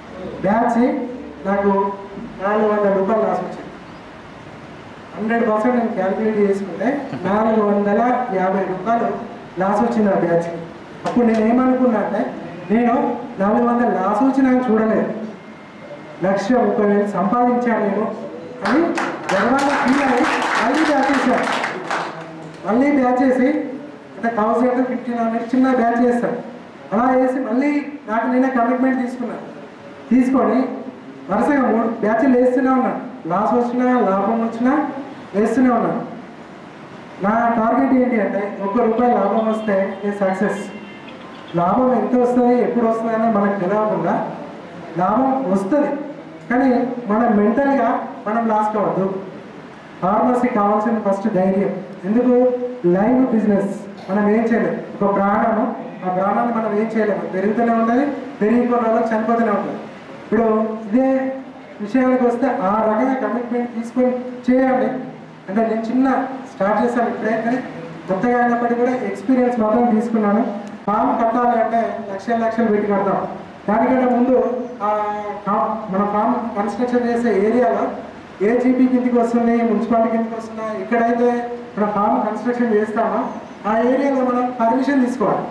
Speaker 7: బ్యాచ్ నాకు నాలుగు వందల రూపాయలు లాస్ వచ్చింది హండ్రెడ్ పర్సెంట్ నేను క్యాలిక్యులేట్ చేసుకుంటే నాలుగు వందల యాభై రూపాయలు లాస్ వచ్చింది ఆ బ్యాచ్ అప్పుడు నేను ఏమనుకున్నా అంటే నేను నాలుగు వందల లాస్ వచ్చి నాకు చూడలేదు లక్ష ముప్పై వేలు సంపాదించాను నేను అని గర్వంగా ఫీల్ అయ్యి మళ్ళీ బ్యాచ్ చేశాను మళ్ళీ బ్యాచ్ చేసి అంటే థౌసండ్ ఫిఫ్టీన్ హండ్రెడ్ చిన్న బ్యాచ్ చేస్తాను అలా చేసి మళ్ళీ నాకు నేనే కమిట్మెంట్ తీసుకున్నాను తీసుకొని వరుసగా మూడు బ్యాచ్లు వేస్తూనే ఉన్నాను లాస్ వచ్చినా లాభం వచ్చినా వేస్తూనే ఉన్నాను నా టార్గెట్ ఏంటి అంటే ఒక్క రూపాయి లాభం వస్తే నేను సక్సెస్ లాభం ఎంత వస్తుంది ఎప్పుడు వస్తుంది అనేది మనకు తెలియకుండా లాభం వస్తుంది కానీ మనం మెంటల్గా మనం లాస్ కావద్దు ఫార్మసీ కావాల్సిన ఫస్ట్ ధైర్యం ఎందుకు లైవ్ బిజినెస్ మనం ఏం చేయలేము ఒక ప్రాణము ఆ ప్రాణాన్ని మనం ఏం చేయలేము పెరుగుతూనే ఉంటుంది పెరిగిపోయిన వాళ్ళకి చనిపోతూనే ఉంటుంది ఇప్పుడు ఇదే విషయానికి వస్తే ఆ రకంగా కమిట్మెంట్ తీసుకొని చేయండి అంటే నేను చిన్న స్టార్ట్ చేశాను ఇప్పుడే కానీ కొత్తగా అయినప్పటికీ కూడా ఎక్స్పీరియన్స్ మాత్రం తీసుకున్నాను ఫామ్ కట్టాలి అంటే లక్షల లక్షలు పెట్టి కడతాం దానికంటే ముందు ఆ ఫామ్ మన ఫామ్ కన్స్ట్రక్షన్ చేసే ఏరియాలో ఏ జీపీ కిందకి వస్తుంది మున్సిపాలిటీ కిందకి వస్తుందా ఎక్కడైతే మన ఫామ్ కన్స్ట్రక్షన్ చేస్తామో ఆ ఏరియాలో మనం పర్మిషన్ తీసుకోవాలి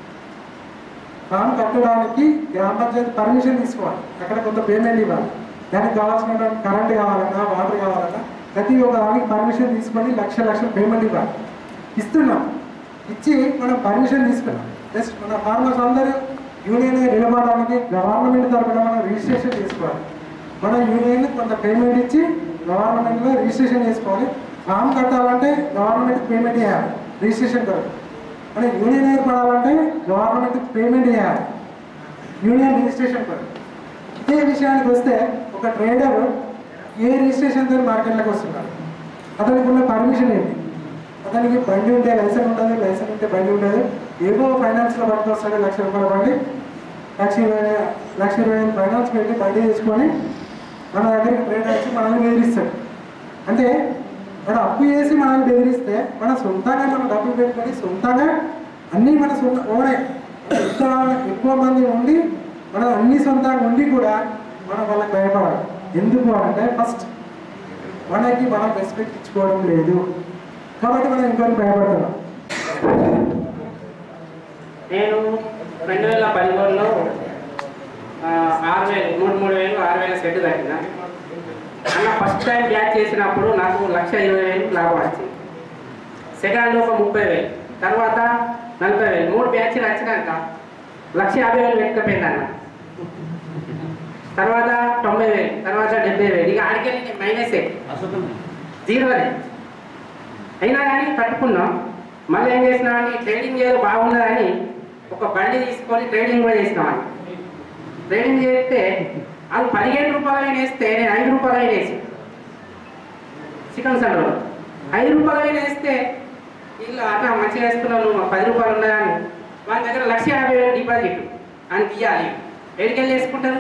Speaker 7: ఫామ్ కట్టడానికి గ్రామ పంచాయతీ పర్మిషన్ తీసుకోవాలి అక్కడ కొంత పేమెంట్ ఇవ్వాలి దానికి కావాల్సిన కరెంట్ కావాలన్నా వాటర్ కావాలన్నా ప్రతి ఒక్క దానికి పర్మిషన్ తీసుకొని లక్ష లక్షలు పేమెంట్ ఇవ్వాలి ఇస్తున్నాం ఇచ్చి మనం పర్మిషన్ తీసుకున్నాం జస్ట్ మన ఫార్మర్స్ అందరూ యూనియన్ నిలబడడానికి గవర్నమెంట్ తరఫున మనం రిజిస్ట్రేషన్ చేసుకోవాలి మన యూనియన్ కొంత పేమెంట్ ఇచ్చి గవర్నమెంట్లో రిజిస్ట్రేషన్ చేసుకోవాలి ఫామ్ కట్టాలంటే గవర్నమెంట్ పేమెంట్ చేయాలి రిజిస్ట్రేషన్ కొరకు మన యూనియన్ ఏర్పడాలంటే గవర్నమెంట్ పేమెంట్ చేయాలి యూనియన్ రిజిస్ట్రేషన్ కొరకు ఇదే విషయానికి వస్తే ఒక ట్రేడర్ ఏ రిజిస్ట్రేషన్తో మార్కెట్లోకి వస్తున్నాడు అతనికి ఉన్న పర్మిషన్ ఏంటి అతనికి బండి ఉంటే లైసెన్స్ ఉండదు లైసెన్స్ ఉంటే బండి ఉండదు ఏవో ఫైనాన్స్లో పట్టుకొస్తాడు లక్ష రూపాయల బండి లక్ష ఇరవై లక్ష ఇరవై ఐదు ఫైనాన్స్ పెట్టి బండి తీసుకొని మన దగ్గరికి ట్రేడ్ వచ్చి మనల్ని బెదిరిస్తాడు అంటే వాడు అప్పు చేసి మనల్ని బెదిరిస్తే మన సొంతంగా మనం డబ్బులు పెట్టుకొని సొంతంగా అన్నీ మన సొంత ఓనే ఎంత ఎక్కువ మంది ఉండి మనం అన్ని సొంతంగా ఉండి కూడా మనం వాళ్ళకి భయపడాలి ఎందుకు అంటే ఫస్ట్ మనకి మనం రెస్పెక్ట్ ఇచ్చుకోవడం లేదు కాబట్టి మనం ఇంకొకరికి భయపడుతున్నాం
Speaker 6: నేను రెండు వేల పదిహేనులో ఆ, ఆరు వేలు మూడు మూడు వేలు ఆరు వేల సెట్ కట్టిన అన్న ఫస్ట్ టైం బ్యాచ్ చేసినప్పుడు నాకు లక్ష ఇరవై వేలు లాభం వచ్చింది సెకండ్ ఒక ముప్పై వేలు తర్వాత నలభై వేలు మూడు బ్యాచ్లు వచ్చినాక లక్ష యాభై వేలు పెట్టుకపోయింది అన్న తర్వాత తొంభై వేలు తర్వాత డెబ్బై వేలు ఇక ఆడికెళ్ళి మైనసే జీరోనే అయినా కానీ తట్టుకున్నాం మళ్ళీ ఏం చేసినామని ట్రేడింగ్ ఏదో బాగున్నదని ఒక బండి తీసుకొని ట్రేడింగ్ కూడా చేసినామని ట్రేడింగ్ చేస్తే వాళ్ళు పదిహేను రూపాయలు అయినా వేస్తే నేను ఐదు రూపాయలు అయినా వేసి చికెన్ సెంటర్లో ఐదు రూపాయలు అయినా వేస్తే వీళ్ళు అట్లా మంచిగా వేస్తున్నావు నువ్వు పది రూపాయలు ఉన్నాయని వాళ్ళ దగ్గర లక్ష యాభై వేలు డిపాజిట్ అని తీయాలి ఎడికెళ్ళి వేసుకుంటారు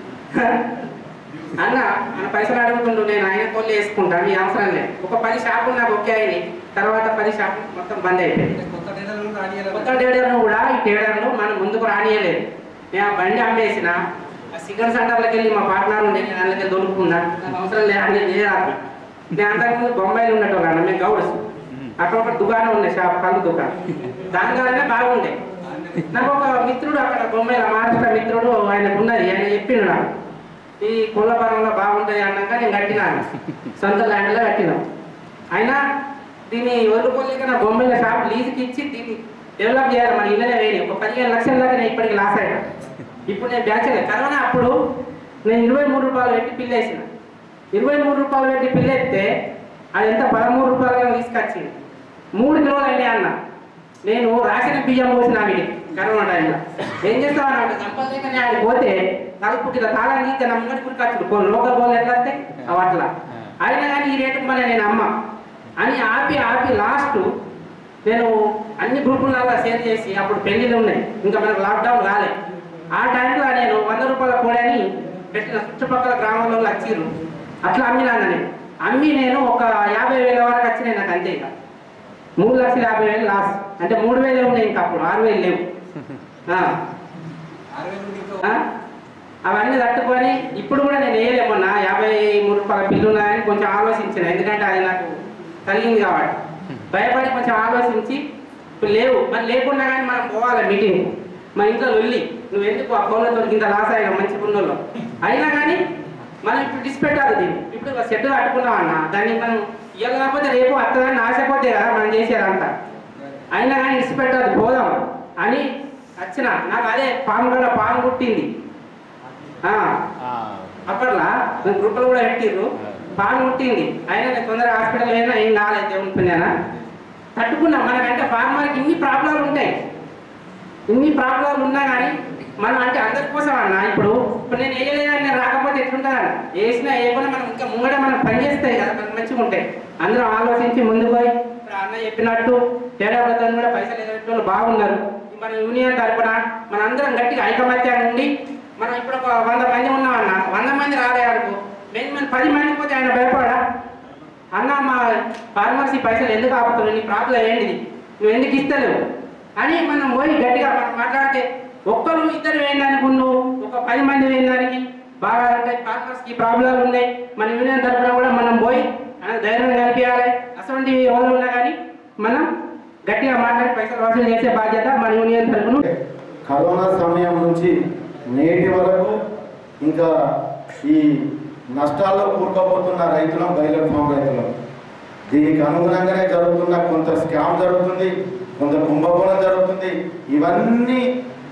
Speaker 6: అన్న మన పైసలు అడుగుతుండు నేను ఆయన తోళ్ళు వేసుకుంటాను ఈ అవసరం లేదు ఒక పది షాపులు నాకు ఒకే అయినాయి తర్వాత పది షాపులు మొత్తం బంద్ అయిపోయింది కొత్త డేడర్ను కూడా ఈ డేడర్ను మనం ముందుకు రానియలేదు నేను ఆ బండి అమ్మేసిన ఆ సిగరెట్ సెంటర్లకు వెళ్ళి మా పార్ట్నర్ ఉండే నేను అందుకే దొరుకుతున్నా నాకు అవసరం లేదు అని చేయరాదు నేను అంతకుముందు బొంబాయిలో ఉన్నట్టు మేము గౌడ్స్ అక్కడ ఒక దుకాణం ఉండే షాప్ కళ్ళు దుకాణం దాని ద్వారానే బాగుండే నాకు ఒక మిత్రుడు అక్కడ బొంబాయిలో మహారాష్ట్ర మిత్రుడు ఆయనకు ఉన్నది ఆయన చెప్పిండు నాకు ఈ కులపరంగా బాగుంటుంది అన్నాక నేను కట్టినాను సొంత ల్యాండ్లో కట్టినాం అయినా దీన్ని వదులుకోలేక నా బొంబాయిలో షాప్ లీజుకి ఇచ్చి దీన్ని డెవలప్ చేయాలి మన ఇళ్ళనే వేయని ఒక పదిహేను లక్షల దాకా నేను ఇప్పటికి లాస్ అయ్యాను ఇప్పుడు నేను బ్యాచ్ కరోనా అప్పుడు నేను ఇరవై మూడు రూపాయలు పెట్టి పిల్లు వేసిన ఇరవై మూడు రూపాయలు పెట్టి పిల్లు ఎత్తే అది ఎంత పదమూడు రూపాయలుగా తీసుకొచ్చింది మూడు కిలోలు అయినాయి అన్న నేను రాసిన బియ్యం పోసిన వీడి కరోనా టైంలో ఏం చేస్తావు అంటే కంపల్సరీగా నేను ఆడికి పోతే తలుపుకి ఇలా తాళం తీస్తే నా ముంగటి కురికొచ్చు లోకల్ బోల్ ఎట్లా వస్తాయి అవి అట్లా అయినా కానీ ఈ రేటుకు మళ్ళీ నేను అమ్మ అని ఆపి ఆపి లాస్ట్ నేను అన్ని గ్రూపులలో షేర్ చేసి అప్పుడు పెళ్లిళ్ళు ఉన్నాయి ఇంకా మనకు లాక్డౌన్ రాలే ఆ టైంలో నేను వంద రూపాయల కోడని పెట్టిన చుట్టుపక్కల గ్రామంలో వచ్చిర్రు అట్లా అమ్మినాను నేను అమ్మి నేను ఒక యాభై వేల వరకు వచ్చినాయి నాకు అంతే ఇక మూడు లక్షల యాభై వేలు లాస్ అంటే మూడు వేలు ఉన్నాయి ఇంకా అప్పుడు ఆరు వేలు లేవు ఆ. ఆ?
Speaker 8: అవన్నీ తట్టుకొని ఇప్పుడు కూడా నేను వేయలేమన్నా యాభై మూడు రూపాయల బిల్లు ఉన్నాయని కొంచెం ఆలోచించిన ఎందుకంటే అది నాకు కలిగింది కాబట్టి భయపడి కొంచెం ఆలోచించి ఇప్పుడు లేవు మరి లేకుండా కానీ మనం పోవాలి మీటింగ్ మా ఇంట్లో వెళ్ళి నువ్వు ఎందుకు ఆ ఫోన్లతో కింద లాస్ అయ్యా మంచి పుణ్యంలో అయినా కానీ మనం ఇప్పుడు డిస్పెట్టాలి దీన్ని ఇప్పుడు ఒక సెట్ కట్టుకున్నాం అన్న దాన్ని మనం ఇవ్వాలి కాకపోతే రేపు వస్తుందని ఆశపోతే కదా మనం చేసేదంతా అయినా కానీ డిస్పెట్టాలి పోదాం అని వచ్చిన నాకు అదే పాము కూడా పాము కుట్టింది ఆ, అప్పట్లో నేను గ్రూపులు కూడా పెట్టిర్రు పాము కుట్టింది అయినా నేను తొందరగా హాస్పిటల్ అయినా ఏం కాలేదు దేవుని పుణ్యాన తట్టుకున్నాం మనకంటే ఫార్మర్కి ఇన్ని ప్రాబ్లాలు ఉంటాయి ఇన్ని ప్రాబ్లాలు ఉన్నా కానీ మనం అంటే అందరి కోసం అన్న ఇప్పుడు ఇప్పుడు నేను వేయలేదని నేను రాకపోతే ఎట్లుంటుందని వేసినా వేయకుండా మనం ఇంకా ముంగట మనం పని చేస్తాయి కదా మనకు మంచిగా ఉంటాయి అందరం ఆలోచించి ముందుకు పోయి ఇప్పుడు అన్న చెప్పినట్టు తేడాలతో కూడా పైసలు ఎగరేటోళ్ళు బాగున్నారు మన యూనియన్ తరపున మన అందరం గట్టిగా ఐకమత్యంగా ఉండి మనం ఇప్పుడు ఒక వంద మంది ఉన్నాం అన్న వంద మంది రాలే అనుకో మేము మన పది మంది పోతే ఆయన భయపడా అన్న మా ఫార్మసీ పైసలు ఎందుకు ఆపుతున్నావు నీ ప్రాబ్లం ఏంటిది నువ్వు ఎందుకు ఇస్తలేవు అని మనం పోయి గట్టిగా మనం మాట్లాడితే ఒక్కరు ఇద్దరు వేయడానికి నువ్వు ఒక పది మంది వేయడానికి బాగా అంటే ఫార్మర్స్కి ప్రాబ్లాలు ఉన్నాయి మన యూనియన్ తరఫున కూడా మనం పోయి ఆ, ధైర్యం కల్పించాలి అటువంటి ఎవరు ఉన్నా కానీ మనం గట్టిగా మాట్లాడి పైసలు వసూలు చేసే బాధ్యత మన యూనియన్ తరఫున
Speaker 1: కరోనా సమయం నుంచి నేటి వరకు ఇంకా ఈ నష్టాల్లో కూరుకోబోతున్న రైతులం బయలు ఫామ్ రైతులం దీనికి అనుగుణంగానే జరుగుతున్న కొంత స్కామ్ జరుగుతుంది కొంత కుంభకోణం జరుగుతుంది ఇవన్నీ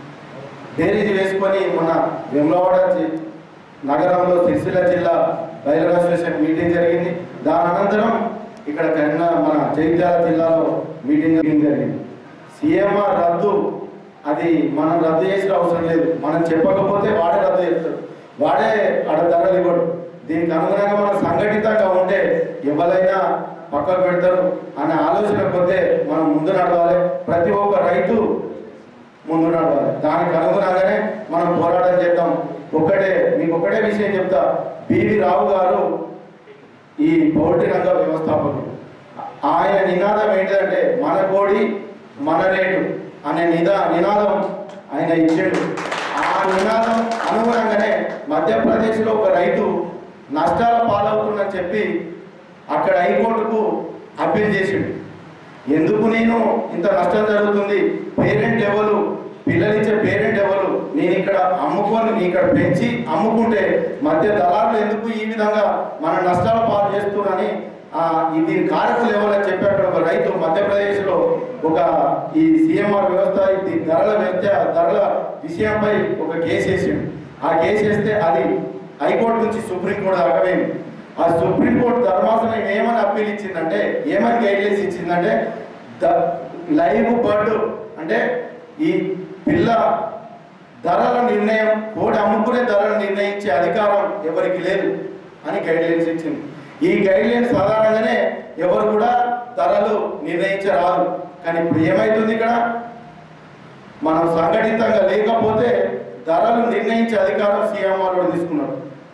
Speaker 1: బేరీజ్ వేసుకొని మన వెమ్లవాడ జి- నగరంలో సిరిసిల్ల జిల్లా బయలు అసోసియేషన్ మీటింగ్ జరిగింది దాని అనంతరం ఇక్కడ కరీంన మన జగిత్యాల జిల్లాలో మీటింగ్ మీటింగ్ జరిగింది సీఎంఆర్ రద్దు అది మనం రద్దు చేసిన అవసరం లేదు మనం చెప్పకపోతే వాడే రద్దు చేస్తాడు వాడే ఆడ ధరలు ఇవ్వడు దీనికి అనుగుణంగా మనం సంఘటితంగా ఉంటే ఎవరైనా పక్కకు పెడతారు అనే ఆలోచన కొద్దే మనం ముందు నడవాలి ప్రతి ఒక్క రైతు ముందు నడవాలి దానికి అనుగుణంగానే మనం పోరాటం చేద్దాం ఒక్కటే మీకు ఒకటే విషయం చెప్తా బివి రావు గారు ఈ పౌల్ట్రీ రంగ వ్యవస్థాపకుడు ఆయన నినాదం ఏంటంటే మన కోడి మన రేటు అనే నిదా నినాదం ఆయన ఇచ్చాడు ఆ నినాదం అనుగుణంగానే మధ్యప్రదేశ్లో ఒక రైతు నష్టాల పాలవుతుందని చెప్పి అక్కడ హైకోర్టుకు అప్పీల్ చేసిండు ఎందుకు నేను ఇంత నష్టం జరుగుతుంది పేరెంట్ ఎవరు పిల్లలిచ్చే పేరెంట్ ఎవరు నేను ఇక్కడ అమ్ముకొని నేను ఇక్కడ పెంచి అమ్ముకుంటే మధ్య దళారులు ఎందుకు ఈ విధంగా మన నష్టాలు పాలు చేస్తున్నారని ఆ, ఈ దీని కారకులు ఎవరని చెప్పి అక్కడ ఒక రైతు మధ్యప్రదేశ్లో ఒక ఈ సిఎంఆర్ వ్యవస్థ ఇది ధరల వ్యత్య ధరల విషయంపై ఒక కేసు వేసిండు ఆ కేసు వేస్తే అది హైకోర్టు నుంచి సుప్రీంకోర్టు దాకా పోయింది ఆ సుప్రీంకోర్టు ధర్మాసనం ఏమని అప్పీల్ ఇచ్చిందంటే ఏమని గైడ్లైన్స్ ఇచ్చిందంటే ద లైవ్ బర్డ్ అంటే ఈ పిల్ల ధరల నిర్ణయం కోడి అమ్ముకునే ధరలు నిర్ణయించే అధికారం ఎవరికి లేదు అని గైడ్లైన్స్ ఇచ్చింది ఈ గైడ్లైన్స్ సాధారణంగానే ఎవరు కూడా ధరలు నిర్ణయించరాదు కానీ ఇప్పుడు ఏమైతుంది ఇక్కడ మనం సంఘటితంగా లేకపోతే ధరలు నిర్ణయించే అధికారం సీఎంఆర్ కూడా తీసుకున్నాడు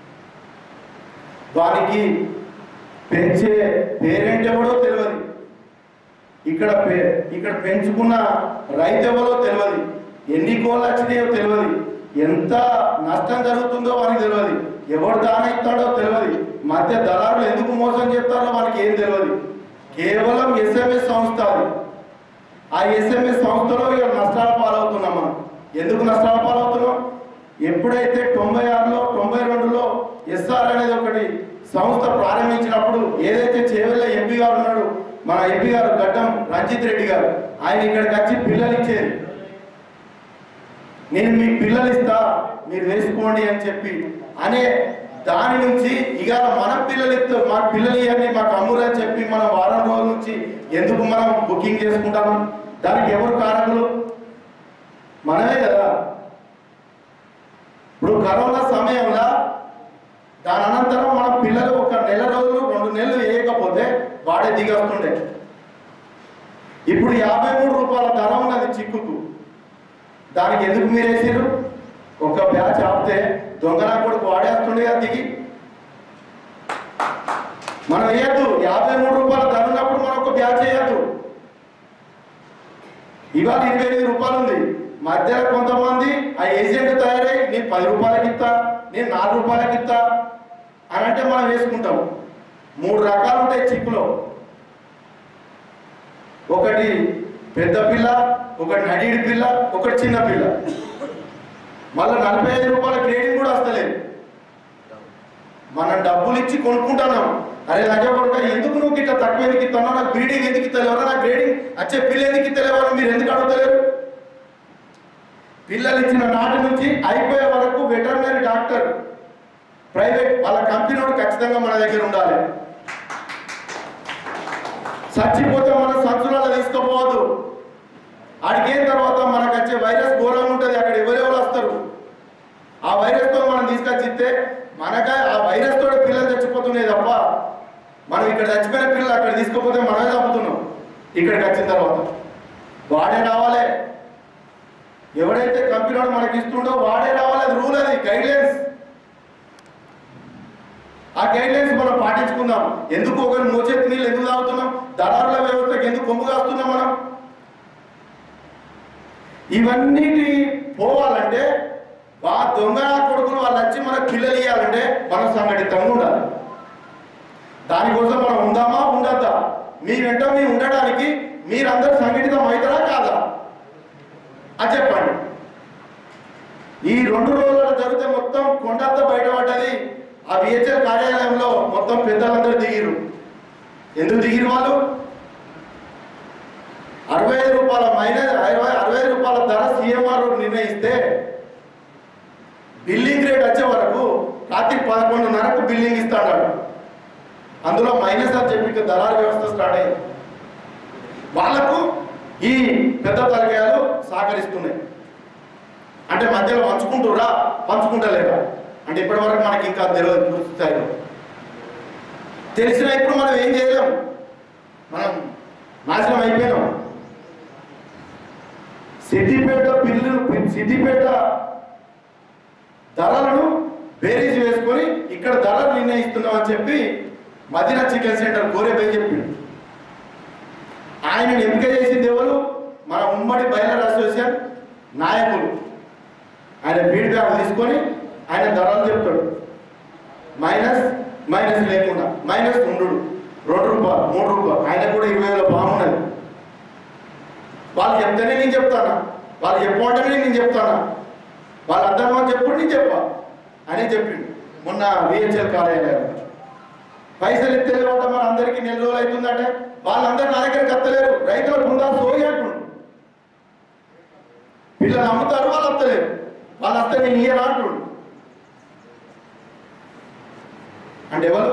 Speaker 1: వారికి పెంచే పేరెంట్ ఎవడో తెలియదు ఇక్కడ పే- ఇక్కడ పెంచుకున్న రైతు ఎవరో తెలియదు ఎన్ని కోళ్ళు వచ్చినాయో తెలియదు ఎంత నష్టం జరుగుతుందో వానికి తెలియదు ఎవడు దాన ఇస్తాడో తెలియదు మధ్య దళారులు ఎందుకు మోసం చేస్తారో వానికి ఏం తెలియదు కేవలం ఎస్ఎంఎస్ సంస్థ అది ఆ ఎస్ఎంఎస్ సంస్థలో ఇక నష్టాల పాలవుతున్నాం మనం ఎందుకు నష్టాల పాలవుతున్నాం ఎప్పుడైతే తొంభై ఆరులో తొంభై రెండులో ఎస్ఆర్ అనేది ఒకటి సంస్థ ప్రారంభించినప్పుడు ఏదైతే చేవెళ్ళ ఎంపీ గారు ఉన్నాడు మన ఎంపీ గారు గడ్డం రంజిత్ రెడ్డి గారు ఆయన ఇక్కడికి వచ్చి పిల్లలు ఇచ్చేది నేను మీకు పిల్లలు ఇస్తా మీరు వేసుకోండి అని చెప్పి అనే దాని నుంచి ఇక మనం పిల్లలు ఇస్తా మాకు పిల్లలు ఇవ్వండి మాకు అమ్మురు అని చెప్పి మనం వారం రోజుల నుంచి ఎందుకు మనం బుకింగ్ చేసుకుంటాము దానికి ఎవరు కారకులు మనమే కదా ఇప్పుడు కరోనా సమయంలో దాని అనంతరం మన పిల్లలు ఒక నెల రోజులు రెండు నెలలు వేయకపోతే వాడే దిగొస్తుండే ఇప్పుడు యాభై మూడు రూపాయల ధర ఉన్నది చిక్కుకు దానికి ఎందుకు మీరు వేసారు ఒక బ్యాచ్ ఆపితే దొంగన కొడుకు వాడేస్తుండే కదా దిగి మనం వేయద్దు యాభై మూడు రూపాయల ధర ఉన్నప్పుడు మనం ఒక బ్యాచ్ వేయద్దు ఇవాళ ఇరవై ఎనిమిది రూపాయలు ఉంది మధ్యలో కొంతమంది ఆ ఏజెంట్ తయారై నేను పది రూపాయలకి ఇస్తా నేను నాలుగు రూపాయలకి ఇస్తా అని అంటే మనం వేసుకుంటాం మూడు రకాలు ఉంటాయి చిక్కులో ఒకటి పెద్ద పిల్ల ఒకటి నడిడి పిల్ల ఒకటి చిన్న పిల్ల మళ్ళీ నలభై ఐదు రూపాయల గ్రేడింగ్ కూడా వస్తలేదు మనం డబ్బులు ఇచ్చి కొనుక్కుంటున్నాం అరే లజ కొడుక ఎందుకు నువ్వు ఇట్లా తక్కువ ఎందుకు ఇస్తానో నాకు గ్రీడింగ్ ఎందుకు ఇస్తలేవరా నాకు గ్రేడింగ్ వచ్చే పిల్ల ఎందుకు ఇస్తలేవరా మీరు ఎందుకు అడుగుతలేరు పిల్లలు ఇచ్చిన నాటి నుంచి అయిపోయే వరకు వెటర్నరీ డాక్టర్ ప్రైవేట్ వాళ్ళ కంపెనీ వాడు ఖచ్చితంగా మన దగ్గర ఉండాలి చచ్చిపోతే మన సంచులలో తీసుకోపోవద్దు అడిగిన తర్వాత మనకు వచ్చే వైరస్ ఘోరంగా ఉంటుంది అక్కడ ఎవరెవరు వస్తారు ఆ వైరస్ తో మనం తీసుకొచ్చి ఇస్తే మనక ఆ వైరస్ తోటి పిల్లలు చచ్చిపోతున్నాయి తప్ప మనం ఇక్కడ చచ్చిపోయిన పిల్లలు అక్కడ తీసుకుపోతే మనమే చంపుతున్నాం ఇక్కడికి వచ్చిన తర్వాత వాడే రావాలి ఎవడైతే కంపెనీ వాడు మనకి ఇస్తుండో వాడే రావాలి అది రూల్ అది గైడ్లైన్స్ ఆ గైడ్లైన్స్ మనం పాటించుకుందాం ఎందుకు ఒకరు మోచేతి నీళ్ళు ఎందుకు తాగుతున్నాం దళారుల వ్యవస్థకి ఎందుకు కొమ్ము కాస్తున్నాం మనం ఇవన్నిటి పోవాలంటే వా దొంగ కొడుకులు వాళ్ళు వచ్చి మనకు పిల్లలు ఇవ్వాలంటే మనం సంఘటితంగా ఉండాలి దానికోసం మనం ఉందామా ఉండద్దా మీ వెంట మీ ఉండడానికి మీరందరూ సంఘటితం అవుతారా కాదా అది చెప్పండి ఈ రెండు రోజుల జరిగితే మొత్తం కొండంతా బయటపడ్డది ఆ విహెచ్ఎల్ కార్యాలయంలో మొత్తం పెద్దలందరూ దిగిరు ఎందుకు దిగిరు వాళ్ళు అరవై ఐదు రూపాయల మైనస్ అరవై అరవై ఐదు రూపాయల ధర సీఎంఆర్ నిర్ణయిస్తే బిల్లింగ్ రేట్ వచ్చే వరకు రాత్రి పదకొండున్నరకు బిల్లింగ్ ఇస్తాడు అందులో మైనస్ అని చెప్పి ఇక దళారు వ్యవస్థ స్టార్ట్ అయింది వాళ్లకు ఈ పెద్ద తలకాయలు సహకరిస్తున్నాయి అంటే మధ్యలో పంచుకుంటురా పంచుకుంటలేరా అంటే ఇప్పటి వరకు మనకి ఇంకా తెలియదు పూర్తి స్థాయిలో తెలిసిన ఇప్పుడు మనం ఏం చేయలేం మనం నాశనం అయిపోయినాం సిద్దిపేట పిల్లులు సిద్దిపేట ధరలను బేరీజ్ వేసుకొని ఇక్కడ ధరలు నిర్ణయిస్తున్నాం అని చెప్పి మదీనా చికెన్ సెంటర్ కోరేపై చెప్పిండు ఆయనను ఎంపిక చేసింది ఎవరు మన ఉమ్మడి బయలర్ అసోసియేషన్ నాయకులు ఆయన ఫీడ్బ్యాక్ తీసుకొని ఆయన ధరలు చెప్తాడు మైనస్ మైనస్ లేకుండా మైనస్ ఉండు రెండు రూపాయలు మూడు రూపాయలు ఆయన కూడా ఇరవై వేల బాగున్నది వాళ్ళు చెప్తేనే నేను చెప్తానా వాళ్ళు చెప్పమంటేనే నేను చెప్తానా వాళ్ళు అర్థమని చెప్పుడు నేను చెప్పా అని చెప్పిండు మొన్న విహెచ్ఎల్ కార్యాలయం పైసలు ఇస్తలేవట మన అందరికీ నెల రోజులు అవుతుందంటే వాళ్ళందరూ నా దగ్గరికి వస్తలేరు రైతుల బృందా సోయి అంటుండు పిల్లలు అమ్ముతారు వాళ్ళు వస్తలేరు వాళ్ళు వస్తే నేను ఇయ్యను అంటుండు అంటే ఎవరు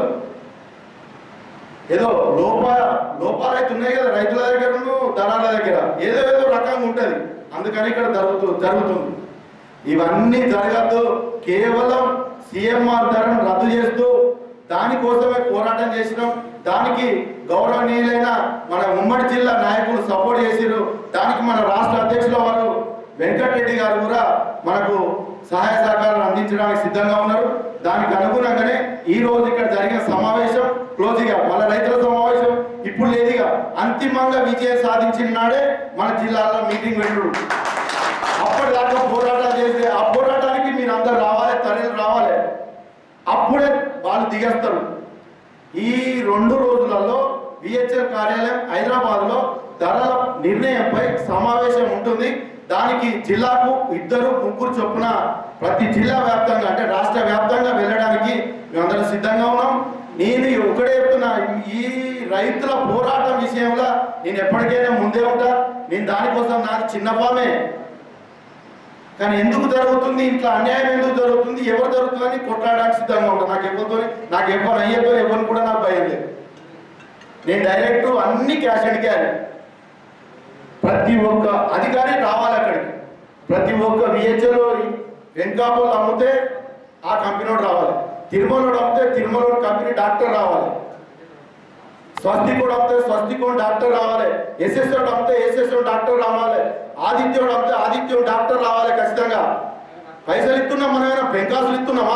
Speaker 1: ఏదో లోప లోపాలు అయితే ఉన్నాయి కదా రైతుల దగ్గర దళాల దగ్గర ఏదో ఏదో రకంగా ఉంటుంది అందుకని ఇక్కడ జరుగుతూ జరుగుతుంది ఇవన్నీ జరగద్దు కేవలం సిఎంఆర్ ధరను రద్దు చేస్తూ దానికోసమే పోరాటం చేసినాం దానికి గౌరవనీయులైన మన ఉమ్మడి జిల్లా నాయకులు సపోర్ట్ చేసిరు దానికి మన రాష్ట్ర అధ్యక్షుల వారు వెంకటరెడ్డి గారు కూడా మనకు సహాయ సహకారాలు అందించడానికి సిద్ధంగా ఉన్నారు దానికి అనుగుణంగానే ఈ రోజు ఇక్కడ జరిగిన సమావేశం క్లోజ్గా మన రైతుల సమావేశం ఇప్పుడు లేదుగా అంతిమంగా విజయం సాధించిన నాడే మన జిల్లాలో మీటింగ్ పెట్టుడు అప్పటిదాకా పోరాటాలు చేస్తే ఆ పోరాటానికి మీరు అందరు రావాలి తల్లిలు రావాలి అప్పుడే వాళ్ళు దిగేస్తారు ఈ రెండు రోజులలో విహెచ్ఎల్ కార్యాలయం హైదరాబాద్ లో ధరల నిర్ణయంపై సమావేశం ఉంటుంది దానికి జిల్లాకు ఇద్దరు ముగ్గురు చొప్పున ప్రతి జిల్లా వ్యాప్తంగా అంటే రాష్ట్ర వ్యాప్తంగా వెళ్ళడానికి మేమందరం సిద్ధంగా ఉన్నాం నేను ఒకటే చెప్తున్నా ఈ రైతుల పోరాటం విషయంలో నేను ఎప్పటికైనా ముందే ఉంటా నేను దానికోసం నాకు చిన్న పామే కానీ ఎందుకు జరుగుతుంది ఇంట్లో అన్యాయం ఎందుకు జరుగుతుంది ఎవరు జరుగుతుందని కొట్లాడడానికి సిద్ధంగా ఉంటాను నాకు ఎవరితో నాకు ఎవరు అయ్యేతో ఎవరిని కూడా నాకు భయం లేదు నేను డైరెక్ట్ అన్ని క్యాష్ అండ్ క్యారీ ప్రతి ఒక్క అధికారి రావాలి అక్కడికి ప్రతి ఒక్క విహెచ్ఎలో వెంకాపూలు అమ్మితే ఆ కంపెనీ రావాలి తిరుమలలో అమ్మితే తిరుమల కంపెనీ డాక్టర్ రావాలి స్వస్తికోడు అమ్మితే స్వస్తికోడు డాక్టర్ రావాలి ఎస్ఎస్ఓ అమ్మితే ఎస్ఎస్ఓ డాక్టర్ రావాలి ఆదిత్యుడు అమ్మితే ఆదిత్యుడు డాక్టర్ రావాలి ఖచ్చితంగా పైసలు ఇస్తున్నాం మనం ఏమైనా పెంకాసులు ఇస్తున్నామా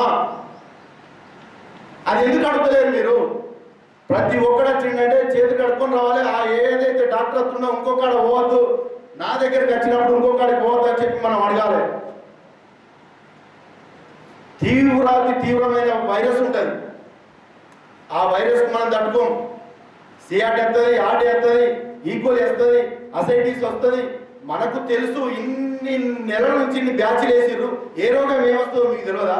Speaker 1: అది ఎందుకు అడుగుతలేరు మీరు ప్రతి ఒక్కడు వచ్చిందంటే చేతి కడుక్కొని రావాలి ఆ ఏదైతే డాక్టర్ వస్తుందో ఇంకొకడ పోవద్దు నా దగ్గరికి వచ్చినప్పుడు ఇంకొకటి పోవద్దని చెప్పి మనం అడగాలి తీవ్రాతి తీవ్రమైన వైరస్ ఉంటుంది ఆ వైరస్ మనం తట్టుకోం సియాట్ వస్తుంది ఆర్ట్ వస్తుంది ఈక్వల్ వస్తుంది అసైటీస్ వస్తుంది మనకు తెలుసు ఇన్ని నెలల నుంచి ఇన్ని బ్యాచ్లు వేసిర్రు ఏ రోగం ఏమొస్తుందో మీకు తెలియదా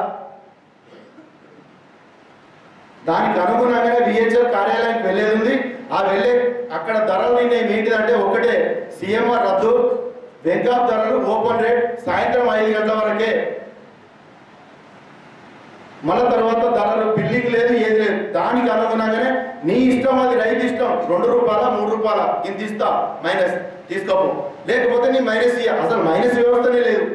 Speaker 1: దానికి అనుగుణంగానే విహెచ్ఎల్ కార్యాలయానికి వెళ్ళేది ఉంది ఆ వెళ్ళే అక్కడ ధరలు నిర్ణయం ఏంటిదంటే ఒకటే సీఎంఆర్ రద్దు వెంకాప్ ధరలు ఓపెన్ రేట్ సాయంత్రం ఐదు గంటల వరకే మళ్ళా తర్వాత ధరలు బిల్డింగ్ లేదు ఏది లేదు దానికి అనుగుణంగానే నీ ఇష్టం అది రైతు ఇష్టం రెండు రూపాయల మూడు రూపాయల ఇంత ఇస్తా మైనస్ తీసుకోపో లేకపోతే నీ మైనస్ ఇయ్య అసలు మైనస్ వ్యవస్థనే లేదు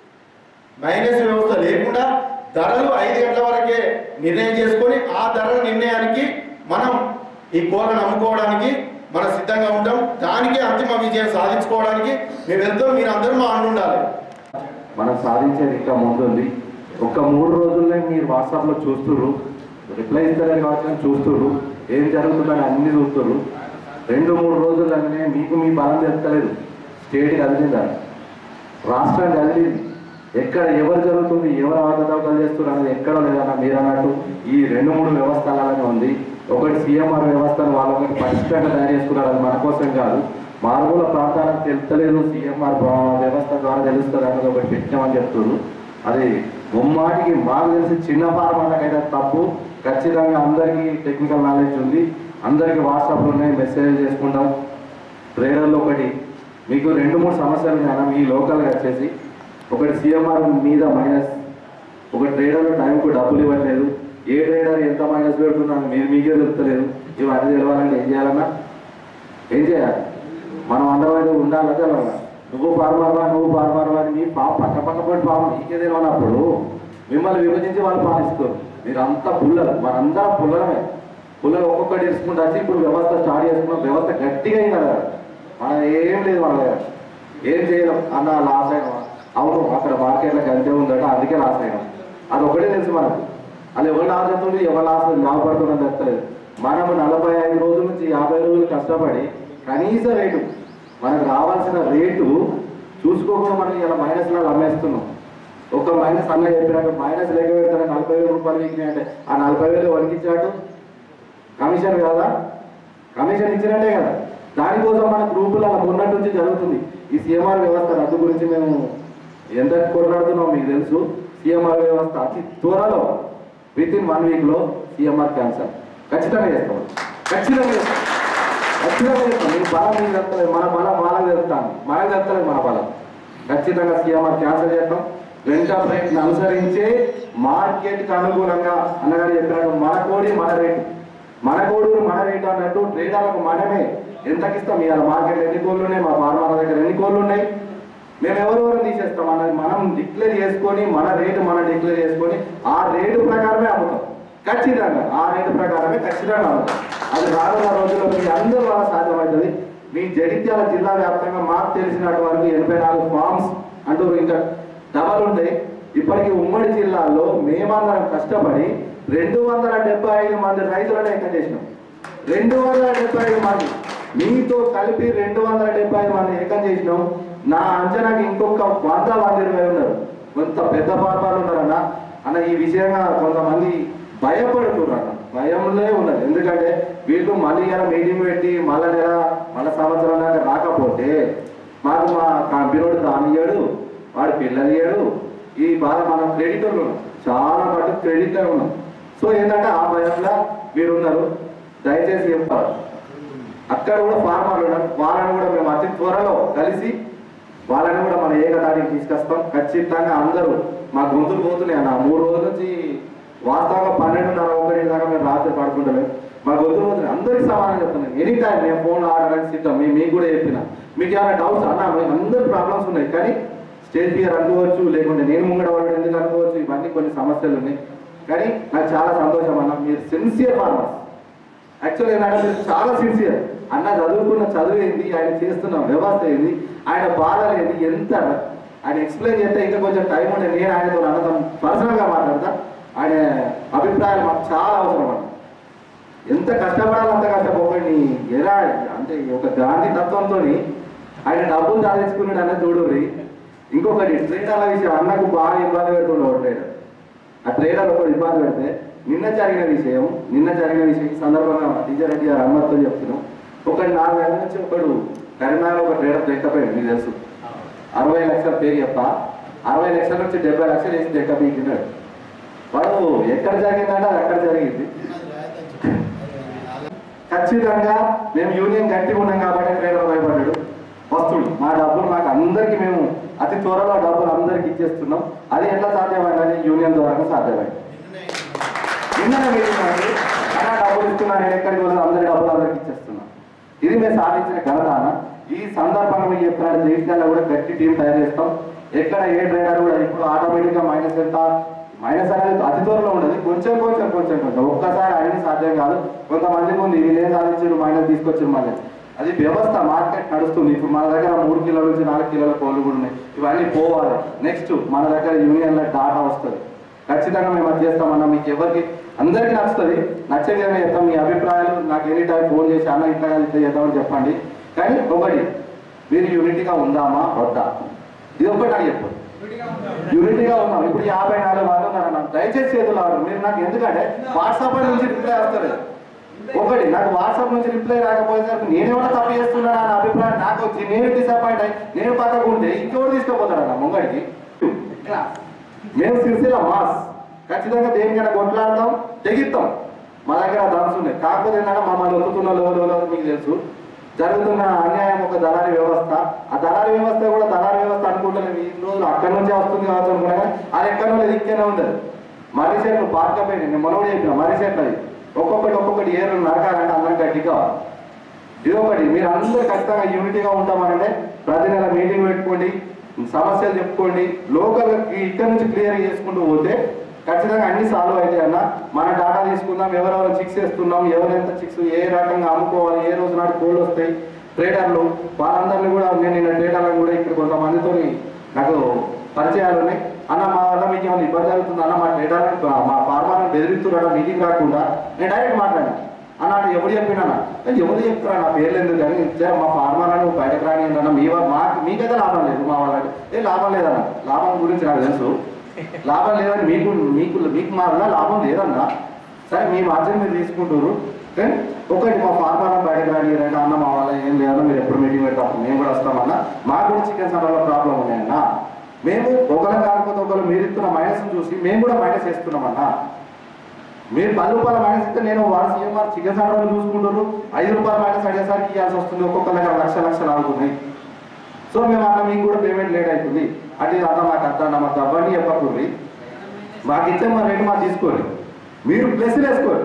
Speaker 1: మైనస్ వ్యవస్థ లేకుండా ధరలు ఐదు గంటల వరకే నిర్ణయం చేసుకొని ఆ ధరల నిర్ణయానికి మనం ఈ కూరను అమ్ముకోవడానికి మనం సిద్ధంగా ఉంటాం దానికి అంతిమ విజయం సాధించుకోవడానికి మేము వెళ్తాం మీరు అందరూ మా అండు ఉండాలి
Speaker 9: మనం సాధించేది ఇంకా ముందుంది ఒక్క మూడు రోజుల్లో మీరు వాట్సాప్లో చూస్తుర్రు రిప్లై ఇస్తారని కాబట్టి చూస్తుర్రు ఏం జరుగుతుందని అన్ని చూస్తుర్రు రెండు మూడు రోజుల్లోనే మీకు మీ బలం తెలుస్తలేదు స్టేట్ కదిలిందని రాష్ట్రం కదిలింది ఎక్కడ ఎవరు జరుగుతుంది ఎవరు అవకతవకలు చేస్తున్నారు అనేది ఎక్కడ లేదన్న మీరు అన్నట్టు ఈ రెండు మూడు వ్యవస్థలనే ఉంది ఒకటి సీఎంఆర్ వ్యవస్థను వాళ్ళు ఒకటి పరిష్కరంగా తయారు చేసుకున్నారు అది మన కోసం కాదు మారుమూల ప్రాంతాలకు తెలుస్తలేదు సీఎంఆర్ వ్యవస్థ ద్వారా తెలుస్తుంది అన్నది ఒకటి పెట్టామని చెప్తున్నారు అది ముమ్మాటికి మాకు తెలిసి చిన్న ఫార్మాలకైతే తప్పు ఖచ్చితంగా అందరికీ టెక్నికల్ నాలెడ్జ్ ఉంది అందరికీ వాట్సాప్లో ఉన్నాయి మెసేజ్ చేసుకుంటాం ట్రేడర్లో ఒకటి మీకు రెండు మూడు సమస్యలు ఉన్నాయి మీ లోకల్గా వచ్చేసి ఒకటి సీఎంఆర్ మీద మైనస్ ఒక ట్రేడర్ టైంకు డబ్బులు ఇవ్వట్లేదు ఏ ట్రేడర్ ఎంత మైనస్ పెడుతున్నాను మీరు మీకే తెలుస్తలేదు ఇవన్నీ తెలవాలంటే ఏం చేయాలన్నా ఏం చేయాలి మనం అందరం ఉండాలా తెలవాలా నువ్వు ఫార్మర్వా నువ్వు ఫార్మర్వా అని మీ పాప పక్క పక్క పోయి పాపం నీకే తెలియనప్పుడు మిమ్మల్ని విభజించి వాళ్ళు పాలిస్తారు మీరు అంతా పుల్లలు మనందరం పుల్లలమే పుల్లలు ఒక్కొక్కటి తీసుకుంటూ వచ్చి ఇప్పుడు వ్యవస్థ స్టార్ట్ చేసుకున్నాం వ్యవస్థ గట్టిగా అయింది కదా మనం ఏం లేదు మన దగ్గర ఏం చేయలేం అన్న లాస్ అయినా అవును అక్కడ మార్కెట్లో గంటే ఉందట అందుకే లాస్ అయినాం అది ఒకటే తెలుసు మనకు అది ఎవరు లాస్ అవుతుంది ఎవరు లాస్ లాభపడుతుందని చెప్తలేదు మనము నలభై ఐదు రోజుల నుంచి యాభై రోజులు కష్టపడి కనీస రేటు మనకు రావాల్సిన రేటు చూసుకోకుండా మనం ఇలా మైనస్లో అమ్మేస్తున్నాం ఒక మైనస్ అన్న చెప్పినట్టు మైనస్ లెక్క పెడతాను నలభై వేల రూపాయలు వీక్ని అంటే ఆ నలభై వేలు వణికించాడు కమిషన్ కదా కమిషన్ ఇచ్చినట్టే కదా దానికోసం మన గ్రూపులు అలా మొన్నటి నుంచి జరుగుతుంది ఈ సీఎంఆర్ వ్యవస్థ రద్దు గురించి మేము ఎంత కొట్లాడుతున్నాం మీకు తెలుసు సీఎంఆర్ వ్యవస్థ అతి త్వరలో విత్ ఇన్ వన్ వీక్లో సీఎంఆర్ క్యాన్సర్ ఖచ్చితంగా చేస్తాం ఖచ్చితంగా చేస్తాం ఖచ్చితంగా చేస్తాం మీ బలం మీకు చెప్తలేదు మన బలం వాళ్ళకి చెప్తాను మనకు చెప్తలేదు మన బలం ఖచ్చితంగా సీఎంఆర్ క్యాన్సర్ చేస్తాం వెంట రేట్ని అనుసరించే మార్కెట్కి అనుగుణంగా అన్నగారు చెప్పినట్టు మన కోడి మన రేటు మన కోడు మన రేటు అన్నట్టు ట్రేడర్లకు మనమే ఎంతకి ఇస్తాం ఇవాళ మార్కెట్ ఎన్ని కోళ్ళు ఉన్నాయి మా ఫార్మర్ దగ్గర ఎన్ని కోళ్ళు ఉన్నాయి మేము ఎవరెవరు తీసేస్తాం అన్నది మనం డిక్లేర్ చేసుకొని మన రేటు మనం డిక్లేర్ చేసుకొని ఆ రేటు ప్రకారమే అమ్ముతాం ఖచ్చితంగా ఆ రేటు ప్రకారమే ఖచ్చితంగా అమ్ముతాం అది రానున్న రోజుల్లో మీ అందరి వల్ల సాధ్యమవుతుంది మీ జగిత్యాల జిల్లా వ్యాప్తంగా మాకు తెలిసినటువంటి ఎనభై నాలుగు ఫార్మ్స్ అంటూ ఇంకా డబల్ ఉంటాయి ఇప్పటికీ ఉమ్మడి జిల్లాలో మేమందరం కష్టపడి రెండు వందల డెబ్బై ఐదు మంది రైతులను ఎక్కడ చేసినాం రెండు వందల డెబ్బై ఐదు మంది మీతో కలిపి రెండు వందల డెబ్బై ఐదు మంది ఏకం చేసినాం నా అంచనాకి ఇంకొక వంద వంద ఇరవై ఉన్నారు కొంత పెద్ద పాపాలు ఉన్నారన్న అన్న ఈ విషయంగా కొంతమంది భయపడుతున్నారు అన్న భయంలో ఉన్నారు ఎందుకంటే వీళ్ళు మళ్ళీ ఇలా మీటింగ్ పెట్టి మళ్ళా నెల మళ్ళా సంవత్సరం దాకా రాకపోతే మాకు మా కంపెనీడు దానియ్యాడు వాడు పిల్లనియ్యాడు ఈ బాధ మనం క్రెడిట్ ఉన్నాం చాలా మటుకు క్రెడిట్ ఉన్నాం సో ఏంటంటే ఆ భయంలో మీరు ఉన్నారు దయచేసి చెప్పాలి అక్కడ కూడా ఫార్మర్లు ఉన్నారు వాళ్ళని కూడా మేము అతి త్వరలో కలిసి వాళ్ళని కూడా మన ఏకతాటికి తీసుకొస్తాం ఖచ్చితంగా అందరూ మా గొంతులు పోతున్నాయి అన్న మూడు రోజుల నుంచి వాస్తవంగా పన్నెండున్నర ఒకటి దాకా మేము రాత్రి పడుకుంటలేము మా గొంతులు పోతున్నాయి అందరికి సమానం చెప్తున్నాను ఎనీ టైం నేను ఫోన్లో ఆడడానికి సిద్ధం మేము మీకు కూడా చెప్పిన మీకు ఏమైనా డౌట్స్ అన్న మీకు అందరు ప్రాబ్లమ్స్ ఉన్నాయి కానీ స్టేజ్ ఫియర్ అనుకోవచ్చు లేకుంటే నేను ముంగడ వాళ్ళు ఎందుకు అనుకోవచ్చు ఇవన్నీ కొన్ని సమస్యలు ఉన్నాయి కానీ నాకు చాలా సంతోషం అన్న మీరు సిన్సియర్ ఫార్మర్స్ యాక్చువల్లీ ఏంటంటే మీరు చాలా సిన్సియర్ అన్న చదువుకున్న చదువు ఏంది ఆయన చేస్తున్న వ్యవస్థ ఏంది ఆయన బాధలు ఏంది ఎంత ఆయన ఎక్స్ప్లెయిన్ చేస్తే ఇంకా కొంచెం టైం ఉండే నేను ఆయనతో అన్నదాం పర్సనల్గా మాట్లాడతా ఆయన అభిప్రాయాలు మాకు చాలా అవసరం అన్న ఎంత కష్టపడాలో అంత కష్టపోకండి ఎలా అంటే ఒక గాంధీ తత్వంతో ఆయన డబ్బులు సాధించుకున్నాడు అనేది చూడుర్రి ఇంకొకటి ట్రేడర్ల విషయం అన్నకు బాగా ఇబ్బంది పెడుతుండే ఒక ట్రేడర్ ఆ ట్రేడర్ ఒకటి ఇబ్బంది పెడితే నిన్న జరిగిన విషయం నిన్న జరిగిన విషయం ఈ సందర్భంగా టీచర్ రెడ్డి గారు అనుమతితో చెప్తున్నాం ఒకటి నాలుగు నెలల నుంచి ఒకడు కరీంనగర్ ఒక ట్రేడర్ దెక్కపోయాడు మీకు తెలుసు అరవై లక్షల పేరు చెప్ప అరవై లక్షల నుంచి డెబ్బై లక్షలు వేసి దెక్క పీకినాడు వాడు ఎక్కడ జరిగిందంటే అది అక్కడ జరిగింది ఖచ్చితంగా మేము యూనియన్ గట్టిగా ఉన్నాం కాబట్టి ట్రేడర్ భయపడ్డాడు వస్తుడు మా డబ్బులు మాకు అందరికీ మేము అతి త్వరలో డబ్బులు అందరికి ఇచ్చేస్తున్నాం అది ఎట్లా సాధ్యమైందని యూనియన్ ద్వారా సాధ్యమైంది నిన్న మీటింగ్ అండి అలా డబ్బులు ఇస్తున్నా నేను ఎక్కడికి వెళ్ళి అందరి డబ్బులు అందరికి ఇచ్చేస్తున్నా ఇది మేము సాధించిన ఘనత అన్న ఈ సందర్భంగా మీకు చెప్తున్నాను జగిత్యాలలో కూడా గట్టి టీం తయారు చేస్తాం ఎక్కడ ఏ ట్రైనర్ కూడా ఇప్పుడు ఆటోమేటిక్ గా మైనస్ ఎంత మైనస్ అనేది అతి దూరంలో ఉండదు కొంచెం కొంచెం కొంచెం కొంచెం ఒక్కసారి అన్ని సాధ్యం కాదు కొంతమందికి ఉంది వీళ్ళు ఏం సాధించారు మైనస్ తీసుకొచ్చారు మళ్ళీ అది వ్యవస్థ మార్కెట్ నడుస్తుంది ఇప్పుడు మన దగ్గర మూడు కిలోల నుంచి నాలుగు కిలోల కోళ్ళు కూడా ఉన్నాయి ఇవన్నీ పోవాలి నెక్స్ట్ మన దగ్గర యూనియన్ల డాటా వస్తుంది ఖచ్చితంగా మేము అది చేస్తామన్నా మీకు ఎవరికి అందరికీ నచ్చుతుంది నచ్చే విధంగా చెప్తాం మీ అభిప్రాయాలు నాకు ఎనీ టైం ఫోన్ చేసి అన్న ఇట్లా కాదు ఇట్లా చేద్దామని చెప్పండి కానీ ఒకటి మీరు యూనిటీగా ఉందామా వద్దా ఇది ఒక్కటి నాకు చెప్పండి యూనిటీగా ఉన్నాం ఇప్పుడు యాభై నాలుగు మంది ఉన్నారు అన్న దయచేసి చేతులు ఆడరు మీరు నాకు ఎందుకంటే వాట్సాప్ నుంచి రిప్లై వస్తారు ఒకటి నాకు వాట్సాప్ నుంచి రిప్లై రాకపోయేసరికి నేనేమైనా తప్పు చేస్తున్నానా అన్న అభిప్రాయం నాకు వచ్చి నేను డిసప్పాయింట్ అయ్యి నేను పక్కకు ఉంటే ఇంకెవరు తీసుకుపోతాడన్న ముంగడికి మేము సిరిసిల్ల మాస్ ఖచ్చితంగా దేనికైనా కొట్లాడతాం తెగిస్తాం మా దగ్గర దమ్స్ ఉన్నాయి కాకపోతే ఏంటంటే మమ్మల్ని వదులుతున్న లోలో మీకు తెలుసు జరుగుతున్న అన్యాయం ఒక దళారీ వ్యవస్థ ఆ దళారీ వ్యవస్థ కూడా దళారీ వ్యవస్థ అనుకుంటున్నాం ఈ రోజులు అక్కడి నుంచే వస్తుంది కావచ్చు అనుకున్నా కానీ అది ఎక్కడి నుండి ఇక్కడనే ఉంది మర్రి చెట్లు పార్కపోయింది నేను మనోడు చెప్పిన మర్రి చెట్లు అది ఒక్కొక్కటి ఒక్కొక్కటి ఏరు నరకాలంటే అందరం గట్టి కావాలి ఇది ఒకటి మీరు అందరూ ఖచ్చితంగా యూనిటీగా ఉంటామనంటే ప్రతి నెల మీటింగ్ పెట్టుకోండి సమస్యలు చెప్పుకోండి లోకల్ ఇక్కడ నుంచి క్లియర్ చేసుకుంటూ పోతే ఖచ్చితంగా అన్ని సాల్వ్ అవుతాయి అన్న మన డాటా తీసుకుందాం ఎవరెవరు చిక్స్ వేస్తున్నాం ఎవరెంత చిక్స్ ఏ రకంగా అమ్ముకోవాలి ఏ రోజు నాడు కోళ్ళు వస్తాయి ట్రేడర్లు వాళ్ళందరినీ కూడా నేను నిన్న ట్రేడర్లను కూడా ఇక్కడ కొంతమందితో నాకు పరిచయాలు ఉన్నాయి అన్న మా వల్ల మీకు ఏమైనా ఇబ్బంది జరుగుతుంది అన్న మా ట్రేడర్ మా ఫార్మర్ బెదిరిస్తున్నాడు మీటింగ్ రాకుండా నేను డైరెక్ట్ మాట్లాడాను అన్నాడు ఎవరు చెప్పినా ఎవరు చెప్తారా నా పేర్లు ఎందుకు కానీ జర మా ఫార్మర్ అని బయటకు రాని అన్న మీ వా- మా మీకైతే లాభం లేదు మా వాళ్ళకి ఏ లాభం లేదన్న లాభం గురించి నాకు తెలుసు లాభం లేదని మీకు మీకు మీకు మా వల్ల లాభం లేదన్నా సరే మీ మార్జిన్ మీరు తీసుకుంటారు కానీ ఒకటి మా ఫార్మర్ బయటకు రాని రండి అన్న మా వల్ల ఏం లేదన్నా మీరు ఎప్పుడు మీటింగ్ పెట్టాము మేము కూడా వస్తామన్నా మాకు కూడా చికెన్ సెంటర్లో ప్రాబ్లం ఉన్నాయన్న మేము ఒకరు కాకపోతే ఒకరు మీరు ఇస్తున్న మైనస్ చూసి మేము కూడా మైనస్ వేస్తున్నామన్నా మీరు పది రూపాయల మైనస్ ఇస్తే నేను వాడు సీఎంఆర్ చికెన్ సెంటర్లో చూసుకుంటారు ఐదు రూపాయల మైనస్ అడిగేసరికి ఇవ్వాల్సి వస్తుంది ఒక్కొక్క దగ్గర లక్ష లక్షలు ఆగుతున్నాయి సో మేము అన్న మీకు కూడా పేమెంట్ లేట్ అవుతుంది అంటే ఇది అన్న మాకు అర్థం మాకు అవన్నీ చెప్పకూడదు మాకు ఇచ్చే మా రేటు మాకు తీసుకోండి మీరు ప్లస్ వేసుకోండి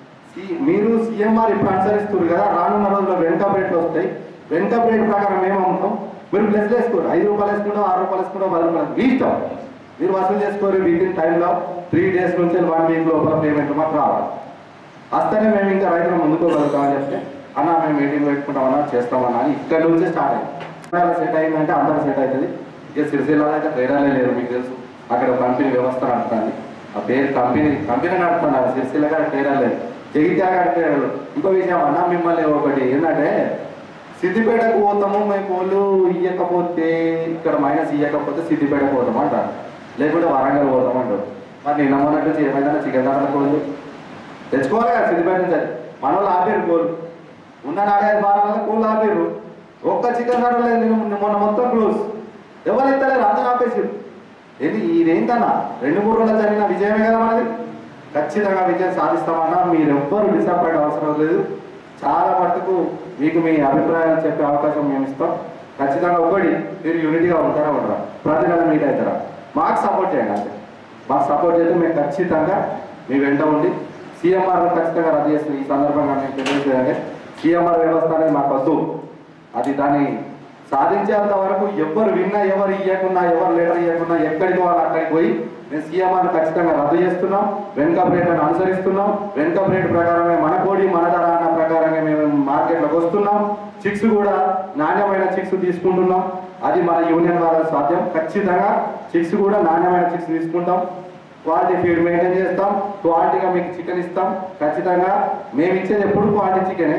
Speaker 9: సి- మీరు సీఎంఆర్ ఇప్పుడు అనుసరిస్తున్నారు కదా రానున్న రోజుల్లో వెనుక రేట్లు వస్తాయి వెనుక రేట్ ప్రకారం మేము అమ్ముతాం మీరు ప్లస్ వేసుకోండి ఐదు రూపాయలు వేసుకుంటాం ఆరు రూపాయలు వేసుకుంటాం పది రూపాయలు మీ ఇష్టం మీరు వసూలు చేసుకోరు విత్ ఇన్ టైంలో త్రీ డేస్ నుంచి వన్ వీక్ లోపల పేమెంట్ మాకు రావాలి వస్తేనే మేము ఇంకా రైతులు ముందుకోగలుగుతామని చెప్తే అన్న మేము మీటింగ్ పెట్టుకుంటామన్నా చేస్తామన్నా అని ఇక్కడ నుంచే స్టార్ట్ అయింది సెట్ అయిందంటే అందరూ సెట్ అవుతుంది ఇక సిరిసిల్లలో అయితే ట్రేడర్లే లేరు మీకు తెలుసు అక్కడ కంపెనీ వ్యవస్థ నడుపుతుంది ఆ పేరు కంపెనీ కంపెనీ నడుపుతున్నారు సిరిసిల్ల గారు ట్రేడర్ లేదు జగిత్యాల గారి ట్రేడర్ ఇంకో విషయం అన్న మిమ్మల్ని ఒకటి ఏంటంటే సిద్దిపేటకు పోతాము మేము కోళ్ళు ఇయ్యకపోతే ఇక్కడ మైనస్ ఇయ్యకపోతే సిద్దిపేటకు పోతాం అంటారు లేకుంటే వరంగల్ పోతాం అంటారు మరి నిన్న మొన్నట్టు ఏమైందంటే చికెన్ దాంట్లో కోళ్ళు తెచ్చుకోవాలి కదా సిద్దిపేట నుంచి అది. మన వాళ్ళు ఆపారు కోళ్ళు ఉన్న నాలుగైదు వారాలలో కోళ్ళు ఆపారు ఒక్క చికెన్ సెంటర్ లేదు నిన్న మొన్న మొత్తం క్లోజ్ ఎవరు ఇస్తలేరు అందరూ ఆపేసారు ఏంటి ఇదేంటన్నా రెండు మూడు రోజులు జరిగిన విజయమే కదా మనది ఖచ్చితంగా విజయం సాధిస్తామన్నా మీరు ఎవ్వరు డిసప్పాయింట్ అవసరం లేదు చాలా మట్టుకు మీకు మీ అభిప్రాయాలు చెప్పే అవకాశం మేము ఇస్తాం ఖచ్చితంగా ఒకటి మీరు యూనిటీగా ఉంటారా ఉండరా ప్రతి నెల మీట్ అవుతారా మాకు సపోర్ట్ చేయండి అంతే మాకు సపోర్ట్ చేస్తే మేము ఖచ్చితంగా మీ వెంట ఉండి సీఎంఆర్ ఖచ్చితంగా రద్దు చేస్తుంది ఈ సందర్భంగా మేము తెలియజేయాలంటే సీఎంఆర్ వ్యవస్థ అనేది మాకు వద్దు అది దాన్ని సాధించేంత వరకు ఎవరు విన్నా ఎవరు ఇవ్వకున్నా ఎవరు లెటర్ ఇవ్వకున్నా ఎక్కడికి వాళ్ళు అక్కడికి పోయి మేము సీఎంఆర్ ఖచ్చితంగా రద్దు చేస్తున్నాం వెనుకప్ రేట్లను అనుసరిస్తున్నాం వెనుకప్ రేట్ ప్రకారమే మన కోడి మన ధర అన్న ప్రకారంగా మేము మార్కెట్లోకి వస్తున్నాం చిక్స్ కూడా నాణ్యమైన చిక్స్ తీసుకుంటున్నాం అది మన యూనియన్ వాళ్ళ సాధ్యం ఖచ్చితంగా చిక్స్ కూడా నాణ్యమైన చిక్స్ తీసుకుంటాం క్వాలిటీ ఫీడ్ మెయింటైన్ చేస్తాం క్వాలిటీగా మీకు చికెన్ ఇస్తాం ఖచ్చితంగా మేము ఇచ్చేది ఎప్పుడు క్వాలిటీ చికెనే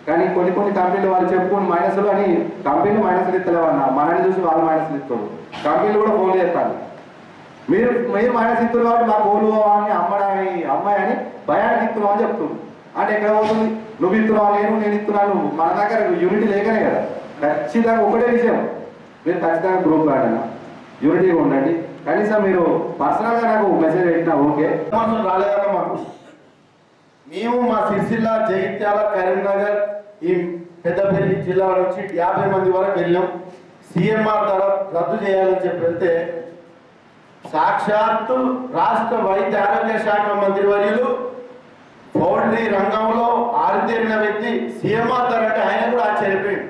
Speaker 9: కానీ కొన్ని కొన్ని కంపెనీలు వాళ్ళు చెప్పుకొని మైనస్లు అని కంపెనీలు మైనస్లు ఇస్తలేవన్న మనని చూసి వాళ్ళు మైనస్లు ఇస్తారు కంపెనీలు కూడా ఫోన్ చేస్తాను మీరు మీరు మైనస్ ఇస్తారు కాబట్టి మా కోలు అని అమ్మడాని అమ్మాయి అని భయానికి ఇస్తున్నావు అని చెప్తుంది అంటే ఎక్కడ పోతుంది నువ్వు ఇస్తున్నావు నేను నేను ఇస్తున్నాను మన దగ్గర యూనిటీ లేకనే కదా ఖచ్చితంగా ఒకటే విషయం మీరు ఖచ్చితంగా గ్రూప్ ఆడన యూనిటీగా ఉండండి కనీసం మీరు పర్సనల్గా నాకు మెసేజ్ పెట్టినా ఓకే
Speaker 1: సంవత్సరం రాలేదన్న మాకు మేము మా సిరిసిల్ల జగిత్యాల కరీంనగర్ ఈ పెద్దపల్లి జిల్లా నుంచి యాభై మంది వరకు వెళ్ళాం సీఎంఆర్ ధర రద్దు చేయాలని చెప్పి వెళ్తే సాక్షాత్తు రాష్ట్ర వైద్య ఆరోగ్య శాఖ మంత్రి వర్యులు పౌల్ట్రీ రంగంలో ఆరితేరిన వ్యక్తి సీఎంఆర్ ధర అంటే ఆయన కూడా ఆశ్చర్యపోయింది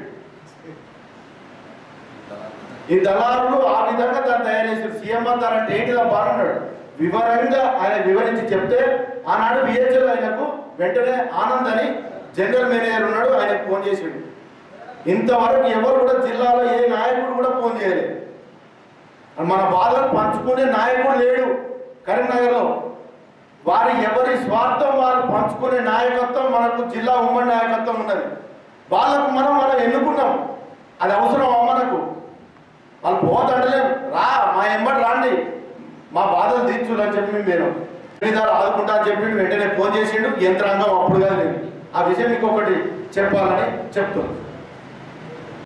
Speaker 1: ఈ దళారులు ఆ విధంగా దాన్ని తయారు చేశారు సీఎంఆర్ ధర అంటే ఏంటిదా బాగున్నాడు వివరంగా ఆయన వివరించి చెప్తే ఆనాడు విహెచ్ఎల్ ఆయనకు వెంటనే ఆనంద్ అని జనరల్ మేనేజర్ ఉన్నాడు ఆయనకు ఫోన్ చేసిండు ఇంతవరకు ఎవరు కూడా జిల్లాలో ఏ నాయకుడు కూడా ఫోన్ చేయలేదు మన బాధలు పంచుకునే నాయకుడు లేడు కరీంనగర్లో వారి ఎవరి స్వార్థం వారు పంచుకునే నాయకత్వం మనకు జిల్లా ఉమ్మడి నాయకత్వం ఉన్నది వాళ్ళకు మనం మనం ఎన్నుకున్నాం అది అవసరం మనకు వాళ్ళు పోతంటలేం రా మా ఎంబడి రాండి మా బాధలు తీర్చులు అని చెప్పి మేము నేను ఆదుకుంటా అని చెప్పి వెంటనే ఫోన్ చేసిండు యంత్రాంగం అప్పుడు కాదు లేదు ఆ విషయం మీకు ఒకటి చెప్పాలని చెప్తున్నాను